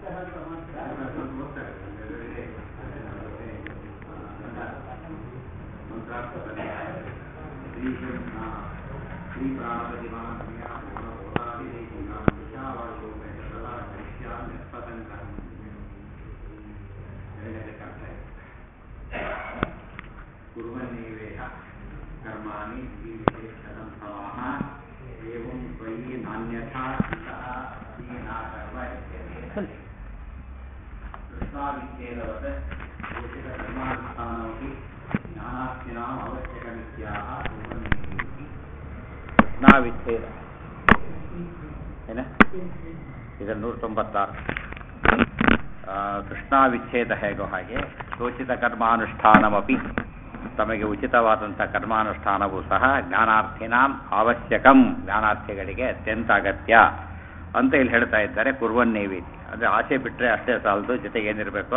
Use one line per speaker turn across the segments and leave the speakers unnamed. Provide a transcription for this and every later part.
कुर्वन्नेवेह कर्माणि विशेषणं समाः एवं त्वयि नान्यथा इतः दीना कर्म इत्यते कृष्णाविच्छेदवत् उचितकर्मानुष्ठानमपि ज्ञानाख्यनाम् आवश्यकमित्याह कुर्वन्नेवेहि कृष्णाविच्छेद ಏನ ಇದು ನೂರ ತೊಂಬತ್ತಾರು ಆ, ಕೃಷ್ಣಾವಿಚ್ಛೇದ ಹೇಗೋ ಹಾಗೆ ಸೂಚಿತ ಕರ್ಮಾನುಷ್ಠಾನಮಪಿ ತಮಗೆ ಉಚಿತವಾದಂಥ ಕರ್ಮಾನುಷ್ಠಾನವೂ ಸಹ ಜ್ಞಾನಾರ್ಥಿನಾಂ ಅವಶ್ಯಕಂ ಜ್ಞಾನಾರ್ಥಿಗಳಿಗೆ ಅತ್ಯಂತ ಅಗತ್ಯ ಅಂತ ಇಲ್ಲಿ ಹೇಳ್ತಾ ಇದ್ದಾರೆ ಕುರ್ವನ್ನೇವೇತಿ ಅಂದರೆ ಆಸೆ ಬಿಟ್ಟರೆ ಅಷ್ಟೇ ಸಾಲದು ಜೊತೆಗೆ ಏನಿರಬೇಕು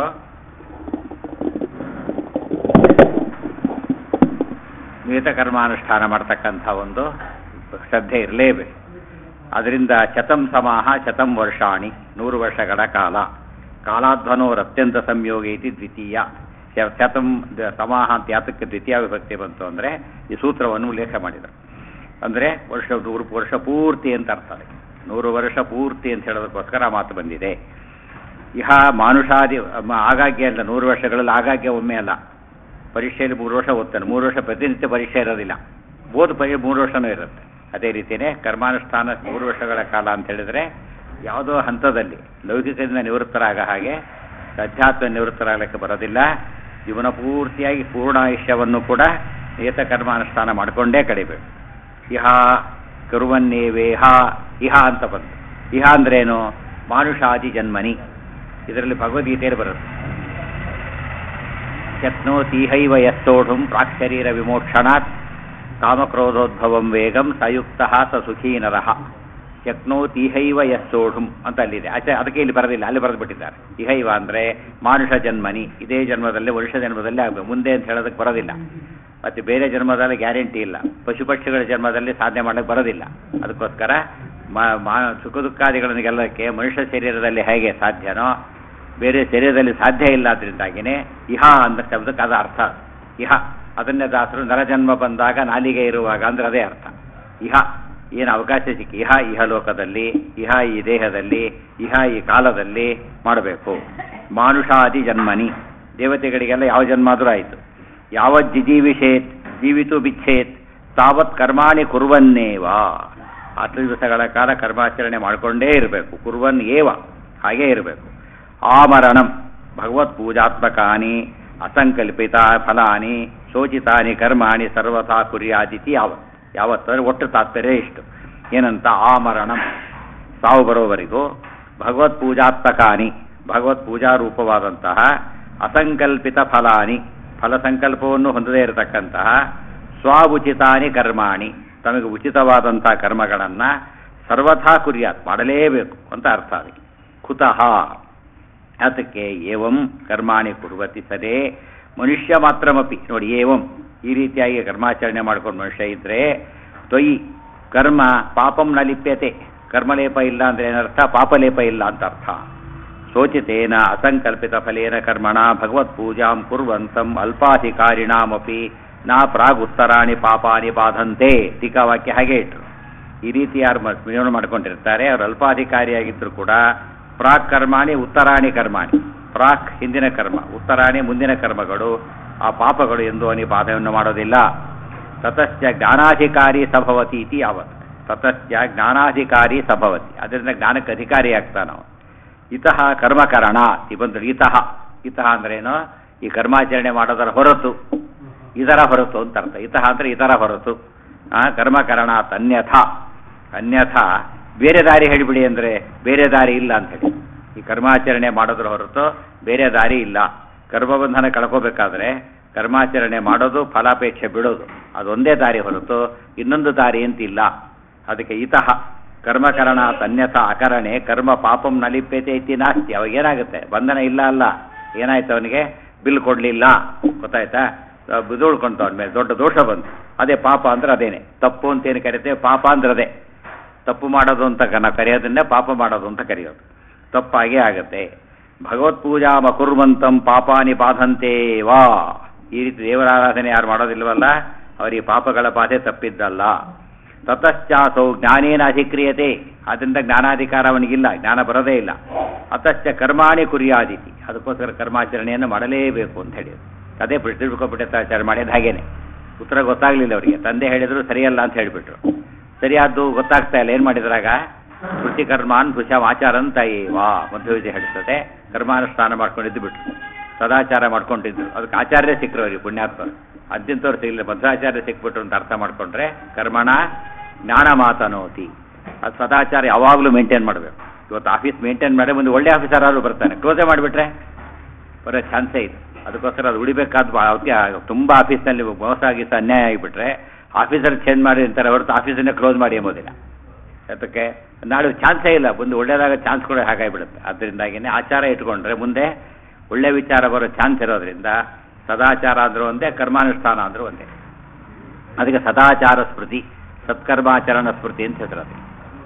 ನಿಯತ ಕರ್ಮಾನುಷ್ಠಾನ ಮಾಡ್ತಕ್ಕಂಥ ಒಂದು ಶ್ರದ್ಧೆ ಇರಲೇಬೇಕು ಅದರಿಂದ ಶತಂ ಸಮಾಹ ಶತಂ ವರ್ಷಾಣಿ ನೂರು ವರ್ಷಗಳ ಕಾಲ ಕಾಲಾಧ್ವನೋರ್ ಅತ್ಯಂತ ಸಂಯೋಗ ಇತಿ ದ್ವಿತೀಯ ಶ- ಶತಂ ದ- ಸಮಾಹ ಅಂತ ಯಾತಕ್ಕೆ ದ್ವಿತೀಯ ವಿಭಕ್ತಿ ಬಂತು ಅಂದರೆ ಈ ಸೂತ್ರವನ್ನು ಉಲ್ಲೇಖ ಮಾಡಿದರು ಅಂದರೆ ವರ್ಷ ನೂರು ವರ್ಷ ಪೂರ್ತಿ ಅಂತ ಅರ್ಥ ಅದಕ್ಕೆ. ನೂರು ವರ್ಷ ಪೂರ್ತಿ ಅಂತ ಹೇಳೋದಕ್ಕೋಸ್ಕರ ಆ ಮಾತು ಬಂದಿದೆ ಇಹ ಮಾನುಷಾದಿ ಮ- ಆಗಾಗ್ಗೆ ಅಲ್ಲ ನೂರು ವರ್ಷಗಳಲ್ಲಿ ಆಗಾಗ್ಗೆ ಒಮ್ಮೆ ಅಲ್ಲ ಪರೀಕ್ಷೆಯಲ್ಲಿ ಮೂರು ವರ್ಷ ಓದ್ತಾನೆ ಮೂರು ವರ್ಷ ಪ್ರತಿನಿತ್ಯ ಪರೀಕ್ಷೆ ಇರೋದಿಲ್ಲ ಓದು ಪರಿ ಮೂರು ವರ್ಷನೂ ಇರುತ್ತೆ ಅದೇ ರೀತಿಯೇ ಕರ್ಮಾನುಷ್ಠಾನ ಮೂರು ವರ್ಷಗಳ ಕಾಲ ಅಂತ ಹೇಳಿದರೆ ಯಾವುದೋ ಹಂತದಲ್ಲಿ ಲೌಕಿಕದಿಂದ ನಿವೃತ್ತರಾಗ ಹಾಗೆ ಅಧ್ಯಾತ್ಮ ನಿವೃತ್ತರಾಗಲಿಕ್ಕೆ ಬರೋದಿಲ್ಲ ಜೀವನ ಪೂರ್ತಿಯಾಗಿ ಪೂರ್ಣಾಯುಷ್ಯವನ್ನು ಕೂಡ ನಿಯತ ಕರ್ಮಾನುಷ್ಠಾನ ಮಾಡಿಕೊಂಡೇ ಕಡಿಬೇಕು ಇಹ ಕರುವನ್ನೇವೇಹ ಇಹ ಅಂತ ಬಂತು ಇಹ ಅಂದ್ರೇನು ಮಾನುಷಾದಿ ಜನ್ಮನಿ ಇದರಲ್ಲಿ ಭಗವದ್ಗೀತೆಯಲ್ಲಿ ಬರುತ್ತೆ ಶಕ್ನೋತೀಹೈವ ಯಸ್ತೋಢುಂ ಪ್ರಾಕ್ಶರೀರ ವಿಮೋಕ್ಷಣಾತ್ ಕಾಮಕ್ರೋಧೋದ್ಭವಂ ವೇಗಂ ಸಯುಕ್ತ ಸ ಸುಖೀ ನರಃ ಶಕ್ನೋತೀಹೈವ ಯಸ್ತೋಢುಂ ಅಂತ ಅಲ್ಲಿದೆ ಆಚೆ ಅದಕ್ಕೆ ಇಲ್ಲಿ ಬರೋದಿಲ್ಲ ಅಲ್ಲಿ ಬರೆದು ಬಿಟ್ಟಿದ್ದಾರೆ ಇಹೈವ ಅಂದರೆ ಮಾನುಷ ಜನ್ಮನಿ ಇದೇ ಜನ್ಮದಲ್ಲಿ ವರುಷ ಜನ್ಮದಲ್ಲಿ ಆಗಬೇಕು ಮುಂದೆ ಅಂತ ಹೇಳೋದಕ್ಕೆ ಬರೋದಿಲ್ಲ ಮತ್ತು ಬೇರೆ ಜನ್ಮದಲ್ಲಿ ಗ್ಯಾರಂಟಿ ಇಲ್ಲ ಪಶು ಪಕ್ಷಿಗಳ ಜನ್ಮದಲ್ಲಿ ಸಾಧನೆ ಮಾಡಕ್ಕೆ ಬರೋದಿಲ್ಲ ಅದಕ್ಕೋಸ್ಕರ ಮಾ ಮಾ ಸುಖ ದುಃಖಾದಿಗಳನ್ನು ಗೆಲ್ಲಕ್ಕೆ ಮನುಷ್ಯ ಶರೀರದಲ್ಲಿ ಹೇಗೆ ಸಾಧ್ಯನೋ ಬೇರೆ ಶರೀರದಲ್ಲಿ ಸಾಧ್ಯ ಇಲ್ಲ ಅದರಿಂದಾಗಿನೇ ಇಹ ಅಂದ ಶಬ್ದಕ್ಕೆ ಅದು ಅರ್ಥ ಇಹ ಅದನ್ನೇ ದಾಸರು ನರಜನ್ಮ ಬಂದಾಗ ನಾಲಿಗೆ ಇರುವಾಗ ಅಂದ್ರೆ ಅದೇ ಅರ್ಥ ಇಹ ಏನು ಅವಕಾಶ ಸಿಕ್ಕಿ ಇಹ ಇಹ ಲೋಕದಲ್ಲಿ ಇಹ ಈ ದೇಹದಲ್ಲಿ ಇಹ ಈ ಕಾಲದಲ್ಲಿ ಮಾಡಬೇಕು ಮಾನುಷಾದಿ ಜನ್ಮನಿ ದೇವತೆಗಳಿಗೆಲ್ಲ ಯಾವ ಜನ್ಮ ಆದರೂ ಆಯಿತು ಯಾವತ್ ಜಿಜೀವಿಷೇತ್ ಜೀವಿತು ಬಿಚ್ಛೇತ್ ತಾವತ್ ಕರ್ಮಾಣಿ ಕುರ್ವನ್ನೇವ ಹತ್ತು ದಿವಸಗಳ ಕಾಲ ಕರ್ಮಾಚರಣೆ ಮಾಡಿಕೊಂಡೇ ಇರಬೇಕು ಕುರ್ವನ್ ಏವ ಹಾಗೇ ಇರಬೇಕು ಆಮರಣಂ ಭಗವತ್ ಪೂಜಾತ್ಮಕಾನಿ ಅಸಂಕಲ್ಪಿತ ಫಲಾನಿ ಶೋಚಿತಾನಿ ಕರ್ಮಾಣಿ ಸರ್ವಥಾ ಕುರ್ಯಾದಿತಿ ಯಾವತ್ ಯಾವತ್ತಂದ್ರೆ ಒಟ್ಟು ತಾತ್ಪರ್ಯ ಇಷ್ಟು ಏನಂತ ಆಮರಣಂ ಸಾವು ಬರೋವರೆಗೂ ಭಗವತ್ ಪೂಜಾತ್ಮಕಾನಿ ಭಗವತ್ ಪೂಜಾ ರೂಪವಾದಂತಹ ಅಸಂಕಲ್ಪಿತ ಫಲಾನಿ ಫಲ ಸಂಕಲ್ಪವನ್ನು ಹೊಂದದೇ ಇರತಕ್ಕಂತಹ ಸ್ವಉಚಿತಾನಿ ಕರ್ಮಾಣಿ ತಮಗೆ ಉಚಿತವಾದಂತಹ ಕರ್ಮಗಳನ್ನು ಸರ್ವಥಾ ಕುರ್ಯಾತ್ ಮಾಡಲೇಬೇಕು ಅಂತ ಅರ್ಥ ಅದಕ್ಕೆ ಕುತಃ ಅದಕ್ಕೆ ಏವಂ ಕರ್ಮಾಣಿ ಕುರ್ವತಿ ಸದೇ ಮನುಷ್ಯ ಮಾತ್ರಮಪಿ ನೋಡಿ ಏವಂ ಈ ರೀತಿಯಾಗಿ ಕರ್ಮಾಚರಣೆ ಮಾಡ್ಕೊಂಡು ಮನುಷ್ಯ ಇದ್ರೆ ತ್ವಯಿ ಕರ್ಮ ಪಾಪಂ ನ ಲಿಪ್ಯತೆ ಕರ್ಮಲೇಪ ಇಲ್ಲ ಅಂದ್ರೆ ಏನರ್ಥ ಪಾಪಲೇಪ ಇಲ್ಲ ಅಂತ ಅರ್ಥ ಶೋಚಿತೇನ ಅಸಂಕಲ್ಪಿತ ಫಲೇನ ಕರ್ಮಣ ಭಗವತ್ ಪೂಜಾಂ ಕುರ್ವಂತಂ ಅಲ್ಪಾಧಿಕಾರಿಣಾಮಪಿ ನಾ ಪ್ರಾಗ್ ಉತ್ತರಾಣಿ ಪಾಪಾನಿ ಬಾಧಂತೆ ಟೀಕಾವಾಕ್ಯ ಹಾಗೆ ಇಟ್ರು ಈ ರೀತಿ ಯಾರು ಮ- ಜೀವನ ಮಾಡ್ಕೊಂಡಿರ್ತಾರೆ ಅವರು ಅಲ್ಪಾಧಿಕಾರಿಯಾಗಿದ್ದರೂ ಕೂಡ ಪ್ರಾಕ್ ಕರ್ಮಾಣಿ ಉತ್ತರಾಣಿ ಕರ್ಮಾಣಿ ಪ್ರಾಕ್ ಹಿಂದಿನ ಕರ್ಮ ಉತ್ತರಾಣಿ ಮುಂದಿನ ಕರ್ಮಗಳು ಆ ಪಾಪಗಳು ಎಂದು ಅವನಿಗೆ ಬಾಧೆಯನ್ನು ಮಾಡೋದಿಲ್ಲ ತತಶ್ಚ ಜ್ಞಾನಾಧಿಕಾರಿ ಸಭವತಿ ಇತಿ ಯಾವತ್ ತತಶ್ಚ ಜ್ಞಾನಾಧಿಕಾರಿ ಸಭವತಿ ಅದರಿಂದ ಜ್ಞಾನಕ್ಕೆ ಅಧಿಕಾರಿ ಆಗ್ತಾನ ಅವನು ಇತಃ ಕರ್ಮಕರಣ ಈ ಬಂದ್ರು ಇತಃ ಇತಃ ಅಂದ್ರೇನು ಈ ಕರ್ಮಾಚರಣೆ ಮಾಡೋದರ ಹೊರತು ಇದರ ಹೊರತು ಅಂತ ಅರ್ಥ ಇತಃ ಅಂದ್ರೆ ಇದರ ಹೊರತು ಆ ಕರ್ಮಕರಣ ಅನ್ಯಥ ಅನ್ಯಥ ಬೇರೆ ದಾರಿ ಹೇಳಿಬಿಡಿ ಅಂದ್ರೆ ಬೇರೆ ದಾರಿ ಇಲ್ಲ ಅಂತ ಹೇಳಿ ಈ ಕರ್ಮಾಚರಣೆ ಮಾಡೋದ್ರ ಹೊರತು ಬೇರೆ ದಾರಿ ಇಲ್ಲ ಕರ್ಮಬಂಧನ ಕಳ್ಕೋಬೇಕಾದ್ರೆ ಕರ್ಮಾಚರಣೆ ಮಾಡೋದು ಫಲಾಪೇಕ್ಷೆ ಬಿಡೋದು ಅದೊಂದೇ ದಾರಿ ಹೊರತು ಇನ್ನೊಂದು ದಾರಿ ಅಂತಿಲ್ಲ ಅದಕ್ಕೆ ಇತಃ ಕರ್ಮಕರಣ ಅನ್ಯಥ ಅಕರಣೆ ಕರ್ಮ ಪಾಪಂ ನಲಿಪ್ಯತೆ ಇತಿ ನಾಸ್ತಿ ಅವಾಗ ಏನಾಗುತ್ತೆ ಬಂಧನ ಇಲ್ಲ ಅಲ್ಲ ಏನಾಯ್ತು ಅವನಿಗೆ ಬಿಲ್ ಕೊಡಲಿಲ್ಲ ಗೊತ್ತಾಯ್ತಾ ಬಿದುಳ್ಕೊಂತ ಅವನ ಮೇಲೆ ದೊಡ್ಡ ದೋಷ ಬಂತು ಅದೇ ಪಾಪ ಅಂದ್ರೆ ಅದೇನೆ ತಪ್ಪು ಅಂತ ಏನು ಕರಿತೇವೆ ಪಾಪ ಅಂದ್ರೆ ಅದೇ ತಪ್ಪು ಮಾಡೋದು ಅಂತ ಕ- ನಾವು ಕರೆಯೋದನ್ನೇ ಪಾಪ ಮಾಡೋದು ಅಂತ ಕರೆಯೋದು ತಪ್ಪಾಗೇ ಆಗುತ್ತೆ ಭಗವತ್ ಪೂಜಾ ಮಕುರ್ವಂತಂ ಪಾಪಾನಿ ಬಾಧಂತೆ ವಾ ಈ ರೀತಿ ದೇವರ ಆರಾಧನೆ ಯಾರು ಮಾಡೋದಿಲ್ವಲ್ಲ ಅವರಿಗೆ ಪಾಪಗಳ ಬಾಧೆ ತಪ್ಪಿದ್ದಲ್ಲ ತತಶ್ಚಾಸೌ ಜ್ಞಾನೇನ ಅಧಿಕ್ರಿಯತೆ ಆದ್ದರಿಂದ ಜ್ಞಾನಾಧಿಕಾರ ಅವನಿಗಿಲ್ಲ ಜ್ಞಾನ ಬರೋದೇ ಇಲ್ಲ ಅತಶ್ಚ ಕರ್ಮಾಣಿ ಕುರಿಯಾದಿತಿ ಅದಕ್ಕೋಸ್ಕರ ಕರ್ಮಾಚರಣೆಯನ್ನು ಮಾಡಲೇಬೇಕು ಅಂತ ಹೇಳಿ ಅದೇ ತಿಳ್ಕೊಬಿಟ್ಟಾಚಾರ ಮಾಡಿದ ಹಾಗೇನೆ ಉತ್ತರ ಗೊತ್ತಾಗ್ಲಿಲ್ಲ ಅವರಿಗೆ ತಂದೆ ಹೇಳಿದ್ರು ಸರಿಯಲ್ಲ ಅಂತ ಹೇಳಿಬಿಟ್ರು ಸರಿಯಾದ್ದು ಗೊತ್ತಾಗ್ತಾ ಇಲ್ಲ ಏನು ಮಾಡಿದ್ರಾಗ ಕೃತಿ ಕರ್ಮಾನ್ ಭುಷಂ ಆಚಾರಂತ ವಾ ಮಧ್ವವಿದ್ಯೆ ಹೇಳ್ತದೆ ಕರ್ಮಾನುಷ್ಠಾನ ಮಾಡ್ಕೊಂಡಿದ್ದು ಬಿಟ್ರು ಸದಾಚಾರ ಮಾಡ್ಕೊಂಡಿದ್ರು ಅದಕ್ಕೆ ಆಚಾರ್ಯ ಸಿಕ್ಕರು ಅವರಿಗೆ ಪುಣ್ಯಾತ್ಮರು ಅದ್ಯಂತವ್ರು ಸಿಗಲಿಲ್ಲ ಮಧ್ವಾಚಾರ್ಯ ಸಿಕ್ಬಿಟ್ರು ಅಂತ ಅರ್ಥ ಮಾಡ್ಕೊಂಡ್ರೆ ಕರ್ಮಣ ಜ್ಞಾನ ಮಾತನೋತಿ ಅದು ಸದಾಚಾರ ಯಾವಾಗಲೂ ಮೇಂಟೈನ್ ಮಾಡಬೇಕು ಇವತ್ತು ಆಫೀಸ್ ಮೇಂಟೈನ್ ಮಾಡಿ ಒಂದು ಒಳ್ಳೆ ಆಫೀಸರ್ ಆದರೂ ಬರ್ತಾನೆ ಕ್ಲೋಸೇ ಮಾಡಿಬಿಟ್ರೆ ಬರೋ ಚಾನ್ಸೇ ಇದೆ ಅದಕ್ಕೋಸ್ಕರ ಅದು ಉಳಿಬೇಕಾದ ಬಾ- ಅದಕ್ಕೆ ತುಂಬ ಆಫೀಸ್ನಲ್ಲಿ ಮೋಸ ಗೀಸ ಅನ್ಯಾಯ ಆಗಿಬಿಟ್ರೆ ಆಫೀಸರ್ ಚೇಂಜ್ ಮಾಡಿ ಅಂತಾರೆ ಹೊರತು ಆಫೀಸನ್ನೇ ಕ್ಲೋಸ್ ಮಾಡಿ ಎಂಬುದಿಲ್ಲ ಅದಕ್ಕೆ ನಾಳೆ ಚಾನ್ಸೇ ಇಲ್ಲ ಒಂದು ಒಳ್ಳೆಯದಾಗ ಚಾನ್ಸ್ ಕೂಡ ಹಾಗಾಗಿಬಿಡುತ್ತೆ ಅದರಿಂದಾಗಿನೇ ಆಚಾರ ಇಟ್ಕೊಂಡ್ರೆ ಮುಂದೆ ಒಳ್ಳೆ ವಿಚಾರ ಬರೋ ಚಾನ್ಸ್ ಇರೋದ್ರಿಂದ ಸದಾಚಾರ ಅಂದರೂ ಒಂದೇ ಕರ್ಮಾನುಷ್ಠಾನ ಅಂದರೂ ಒಂದೇ ಅದಕ್ಕೆ ಸದಾಚಾರ ಸ್ಮೃತಿ ಸತ್ಕರ್ಮಾಚರಣ ಸ್ಮೃತಿ ಅಂತ ಹೆಸರು ಅದಕ್ಕೆ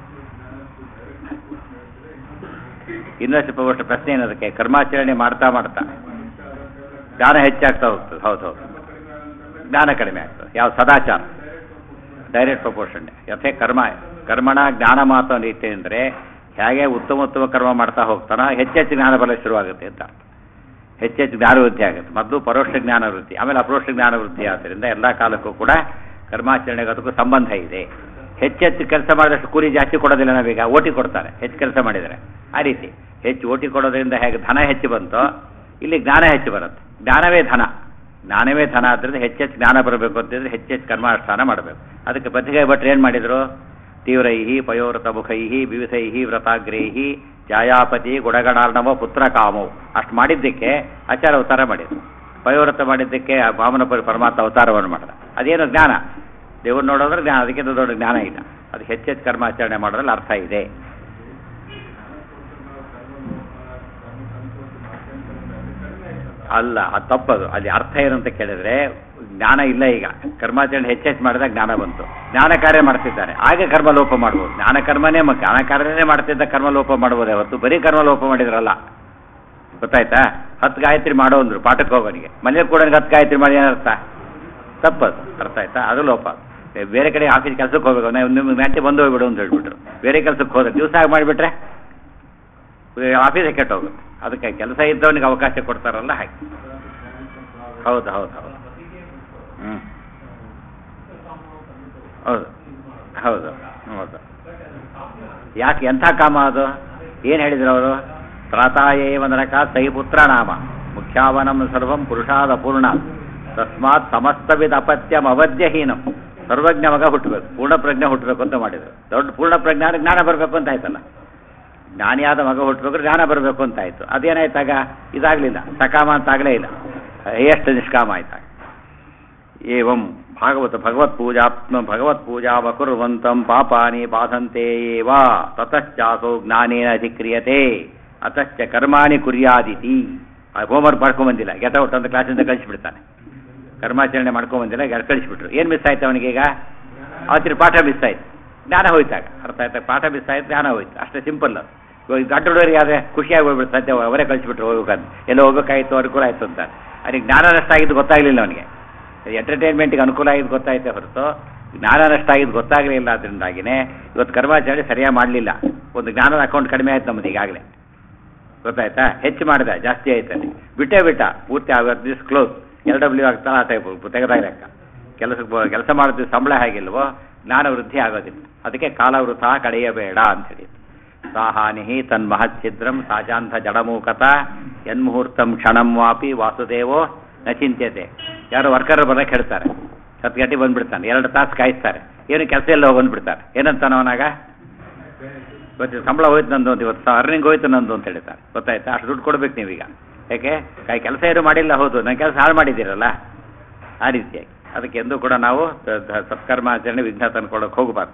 ಇನ್ನಷ್ಟು ಸ್ವಲ್ಪ ಪ್ರಶ್ನೆ ಏನದಕ್ಕೆ ಕರ್ಮಾಚರಣೆ ಮಾಡ್ತಾ ಮಾಡ್ತಾ ಜ್ಞಾನ ಹೆಚ್ಚಾಗ್ತಾ ಹೋಗ್ತದೆ ಹೌದು ಹೌದು ಜ್ಞಾನ ಕಡಿಮೆ ಆಗ್ತದೆ ಯಾವ ಸದಾಚಾರ ಡೈರೆಕ್ಟ್ ಪ್ರಪೋರ್ಷನ್ ಯಥೆ ಕರ್ಮ ಕರ್ಮಣ ಜ್ಞಾನ ಮಾತು ರೀತಿ ಅಂದರೆ ಹೇಗೆ ಉತ್ತಮ ಉತ್ತಮ ಕರ್ಮ ಮಾಡ್ತಾ ಹೋಗ್ತಾನೋ ಹೆಚ್ಚೆಚ್ಚು ಜ್ಞಾನ ಬಲ ಶುರುವಾಗುತ್ತೆ ಅಂತ ಅರ್ಥ ಹೆಚ್ಚೆಚ್ಚು ಜ್ಞಾನ ವೃದ್ಧಿ ಆಗುತ್ತೆ ಮೊದಲು ಪರೋಕ್ಷ ಜ್ಞಾನ ವೃದ್ಧಿ ಆಮೇಲೆ ಅಪರೋಕ್ಷ ಜ್ಞಾನ ವೃದ್ಧಿ ಆದ್ದರಿಂದ ಎಲ್ಲ ಕಾಲಕ್ಕೂ ಕೂಡ ಕರ್ಮಾಚರಣೆಗೆ ಅದಕ್ಕೂ ಸಂಬಂಧ ಇದೆ ಹೆಚ್ಚೆಚ್ಚು ಕೆಲಸ ಮಾಡಿದಷ್ಟು ಕೂಲಿ ಜಾಸ್ತಿ ಕೊಡೋದಿಲ್ಲ ನಾವೀಗ ಓಟಿ ಕೊಡ್ತಾರೆ ಹೆಚ್ಚು ಕೆಲಸ ಮಾಡಿದರೆ ಆ ರೀತಿ ಹೆಚ್ಚು ಓಟಿ ಕೊಡೋದ್ರಿಂದ ಹೇಗೆ ಧನ ಹೆಚ್ಚು ಬಂತೋ ಇಲ್ಲಿ ಜ್ಞಾನ ಹೆಚ್ಚು ಬರುತ್ತೆ ಜ್ಞಾನವೇ ಧನ ಜ್ಞಾನವೇ ಧನ ಆದ್ದರಿಂದ ಹೆಚ್ಚೆಚ್ಚು ಜ್ಞಾನ ಬರಬೇಕು ಅಂತಂದ್ರೆ ಹೆಚ್ಚೆಚ್ಚು ಕರ್ಮಾನುಷ್ಠಾನ ಮಾಡಬೇಕು ಅದಕ್ಕೆ ಬದ್ರಿಕಾಯಿ ಭಟ್ರು ಏನು ಮಾಡಿದರು ತೀವ್ರೈಹಿ ಪಯೋರತ ಮುಖೈಹಿ ವಿವಿಧೈಹಿ ವ್ರತಾಗ್ರೈಹಿ ಜಾಯಾಪತಿ ಗುಡಗಡಾರ್ಣವ ಪುತ್ರ ಕಾಮವು ಅಷ್ಟು ಮಾಡಿದ್ದಕ್ಕೆ ಆಚಾರ ಅವತಾರ ಮಾಡಿದ್ರು ಪಯೋವ್ರತ ಮಾಡಿದ್ದಕ್ಕೆ ಆ ವಾಮನ ಪರಿ ಪರಮಾತ್ಮ ಅವತಾರವನ್ನು ಮಾಡಿದ ಅದೇನು ಜ್ಞಾನ ದೇವ್ರು ನೋಡೋದ್ರೆ ಜ್ಞಾನ ಅದಕ್ಕಿಂತ ದೊಡ್ಡ ಜ್ಞಾನ ಇಲ್ಲ ಅದು ಹೆಚ್ಚೆಚ್ಚು ಕರ್ಮಾಚರಣೆ ಮಾಡೋದ್ರಲ್ಲಿ ಅರ್ಥ ಇದೆ ಅಲ್ಲ ಅದು ತಪ್ಪದು ಅಲ್ಲಿ ಅರ್ಥ ಏನು ಅಂತ ಕೇಳಿದ್ರೆ ಜ್ಞಾನ ಇಲ್ಲ ಈಗ ಕರ್ಮಾಚರಣೆ ಹೆಚ್ಚೆಚ್ಚು ಮಾಡಿದಾಗ ಜ್ಞಾನ ಬಂತು ಜ್ಞಾನ ಕಾರ್ಯ ಮಾಡ್ತಿದ್ದಾನೆ ಆಗ ಕರ್ಮ ಲೋಪ ಮಾಡ್ಬೋದು ಜ್ಞಾನ ಕರ್ಮನೇ ಮ- ಜ್ಞಾನ ಕಾರ್ಯನೇ ಮಾಡ್ತಿದ್ದ ಕರ್ಮ ಲೋಪ ಮಾಡ್ಬೋದೇ ಹೊತ್ತು ಬರೀ ಕರ್ಮ ಲೋಪ ಮಾಡಿದ್ರಲ್ಲ ಗೊತ್ತಾಯ್ತಾ ಹತ್ತು ಗಾಯತ್ರಿ ಮಾಡೋ ಅಂದ್ರು ಪಾಠಕ್ಕೆ ಹೋಗೋನಿಗೆ ಮನೇಲಿ ಕೂಡ ಹತ್ತು ಗಾಯತ್ರಿ ಮಾಡಿ ಏನರ್ಥ ತಪ್ಪದು ಅರ್ಥ ಆಯ್ತಾ ಅದು ಲೋಪ ಏ, ಬೇರೆ ಕಡೆ ಆಫೀಸ್ ಕೆಲಸಕ್ಕೆ ಹೋಗ್ಬೇಕು ನಾವು ನಿಮ್ಮ ಮ್ಯಾಚೆ ಬಂದು ಹೋಗ್ಬಿಡು ಅಂತ ಹೇಳ್ಬಿಟ್ರು ಬೇರೆ ಕೆಲಸಕ್ಕೆ ಹೋದ್ರೆ ದಿವಸ ಆಗಿ ಮಾಡಿಬಿಟ್ರೆ ಆಫೀಸಿಗೆ ಕೆಟ್ಟ ಹೋಗುತ್ತೆ ಅದಕ್ಕೆ ಕೆಲಸ ಇದ್ದವನಿಗೆ ಅವಕಾಶ ಕೊಡ್ತಾರಲ್ಲ ಹಾಗೆ ಹೌದು ಹೌದು ಹೌದು ಹ್ಞೂ ಹೌದು ಹೌದು ಹೌದು ಯಾಕೆ ಎಂಥ ಕಾಮ ಅದು ಏನು ಹೇಳಿದ್ರು ಅವರು ತ್ರಾತಾಯೇವ ನರಕ ತೈ ಪುತ್ರ ನಾಮ ಮುಖ್ಯಾವನಂ ಸರ್ವಂ ಪುರುಷಾದ ಪೂರ್ಣ ತಸ್ಮಾತ್ ಸಮಸ್ತವಿದ ಅಪತ್ಯಂ ಅವಧ್ಯಹೀನಂ ಸರ್ವಜ್ಞ ಮಗ ಹುಟ್ಟಬೇಕು ಪೂರ್ಣ ಪ್ರಜ್ಞೆ ಹುಟ್ಟಬೇಕು ಅಂತ ಮಾಡಿದ್ರು ದೊಡ್ಡ ಪೂರ್ಣ ಪ್ರಜ್ಞೆ ಅಂದ್ರೆ ಜ್ಞಾನ ಬರಬೇಕು ಅಂತ ಆಯ್ತಲ್ಲ ಜ್ಞಾನಿಯಾದ ಮಗ ಹುಟ್ಟಬೇಕು ಜ್ಞಾನ ಬರಬೇಕು ಅಂತ ಆಯ್ತು ಅದೇನಾಯ್ತಾಗ ಇದಾಗಲಿಲ್ಲ ಸಕಾಮ ಅಂತ ಆಗಲೇ ಇಲ್ಲ ಎಷ್ಟು ನಿಷ್ಕಾಮ ಆಯ್ತಾಗ ಏವಂ ಭಾಗವತ ಭಗವತ್ ಪೂಜಾತ್ಮ ಭಗವತ್ ಪೂಜಾ ಕುರ್ವಂತಂ ಪಾಪಾನಿ ಬಾಧಂತೆ ಏವ ತತಶ್ಚಾಸೋ ಜ್ಞಾನೇನ ಅಧಿಕ್ರಿಯತೆ ಅತಶ್ಚ ಕರ್ಮಾಣಿ ಕುರ್ಯಾದಿತಿ ಹೋಮ್ವರ್ಕ್ ಮಾಡ್ಕೊಂಬಂದಿಲ್ಲ ಗೆಟ ಔಟ್ ಅಂತ ಕ್ಲಾಸಿಂದ ಕಳಿಸ್ಬಿಡ್ತಾನೆ ಕರ್ಮಾಚರಣೆ ಮಾಡ್ಕೊಂಬಂದಿಲ್ಲ ಗೆಟ್ ಕಳಿಸ್ಬಿಟ್ರು ಏನು ಮಿಸ್ ಆಯ್ತು ಅವನಿಗೆ ಈಗ ಅವತ್ತಿನ ಪಾಠ ಮಿಸ್ ಆಯ್ತು ಜ್ಞಾನ ಹೋಯ್ತಾಗ ಅರ್ಥ ಆಯ್ತಾ ಪಾಠ ಮಿಸ್ ಆಯ್ತು ಜ್ಞಾನ ಹೋಯ್ತು ಅಷ್ಟೇ ಸಿಂಪಲ್ ಅದು ಇವಾಗ ಗಂಟು ಹುಡುಗರಿಗೆ ಆದರೆ ಖುಷಿಯಾಗಿ ಹೋಗ್ಬಿಡ್ತು ಸದ್ಯ ಅವರೇ ಕಳಿಸ್ಬಿಟ್ರು ಹೋಗ್ಬೇಕಂತ ಎಲ್ಲ ಹೋಗ್ಬೇಕಾಯ್ತು ಅನುಕೂಲ ಆಯ್ತು ಅಂತ ಅವನಿಗೆ ಜ್ಞಾನ ನಷ್ಟ ಆಗಿದ್ದು ಗೊತ್ತಾಗಲಿಲ್ಲ ಅವನಿಗೆ ಎಂಟರ್ಟೈನ್ಮೆಂಟ್ಗೆ ಅನುಕೂಲ ಆಗಿದ್ದು ಗೊತ್ತಾಯ್ತೆ ಹೊರತು ಜ್ಞಾನ ನಷ್ಟ ಆಗಿದ್ದು ಗೊತ್ತಾಗಲಿಲ್ಲ ಅದರಿಂದಾಗಿನೇ ಇವತ್ತು ಕರ್ಮಾಚರಣೆ ಸರಿಯಾಗಿ ಮಾಡಲಿಲ್ಲ ಒಂದು ಜ್ಞಾನದ ಅಕೌಂಟ್ ಕಡಿಮೆ ಆಯ್ತು ನಮ್ಮದು ಈಗಾಗಲೇ ಗೊತ್ತಾಯ್ತಾ ಹೆಚ್ಚು ಮಾಡಿದ ಜಾಸ್ತಿ ಆಯ್ತು ಅಲ್ಲಿ ಬಿಟ್ಟೇ ಬಿಟ್ಟ ಪೂರ್ತಿ ಆಗುತ್ತೆ ದಿಸ್ ಕ್ಲೋಸ್ ಎಲ್ ಡಬ್ಲ್ಯೂ ಆಗ್ತಾನೆ ಆ ಟೈಪ್ ತೆಗೆದಾಗ ಲೆಕ್ಕ ಕೆಲಸಕ್ಕೆ ಕೆಲಸ ಮಾಡೋದು ಸಂಬಳ ಹೇಗಿಲ್ವೋ ಜ್ಞಾನ ವೃದ್ಧಿ ಆಗೋದಿಲ್ಲ ಅದಕ್ಕೆ ಕಾಲವೃಥ ಕಡೆಯಬೇಡ ಅಂತೇಳಿ ಸಾಹಾನಿ ತನ್ಮಹಚ್ಛಿದ್ರಂ ಸಾಜಾಂತ ಜಡಮೂಕತ ಯನ್ಮುಹೂರ್ತಂ ಕ್ಷಣಂ ವಾಪಿ ವಾಸುದೇವೋ ನ ಚಿಂತ್ಯತೆ ಯಾರು ವರ್ಕರ್ ಬರಕ್ಕೆ ಹೇಳ್ತಾರೆ ಹತ್ತು ಗಂಟೆ ಬಂದ್ಬಿಡ್ತಾನೆ ಎರಡು ತಾಸು ಕಾಯಿಸ್ತಾರೆ ಏನು ಕೆಲಸ ಎಲ್ಲ ಬಂದ್ಬಿಡ್ತಾರೆ ಏನಂತಾನ ಅವನಾಗ ಇವತ್ತು ಸಂಬಳ ಹೋಯ್ತು ನಂದು ಅಂತ ಇವತ್ತು ಅರ್ನಿಂಗ್ ಹೋಯ್ತು ನಂದು ಅಂತ ಹೇಳ್ತಾರೆ ಗೊತ್ತಾಯ್ತಾ ಅಷ್ಟು ದುಡ್ಡು ಕೊಡ್ಬೇಕು ನೀವೀಗ ಯಾಕೆ ಕೈ ಕೆಲಸ ಏನು ಮಾಡಿಲ್ಲ ಹೌದು ನನ್ನ ಕೆಲಸ ಹಾಳು ಮಾಡಿದ್ದೀರಲ್ಲ ಆ ರೀತಿಯಾಗಿ ಅದಕ್ಕೆ ಎಂದೂ ಕೂಡ ನಾವು ದ- ದ- ಸತ್ಕರ್ಮಾಚರಣೆ ವಿಘ್ನ ತಂದ್ಕೊಳ್ಳೋಕೆ ಹೋಗಬಾರ್ದು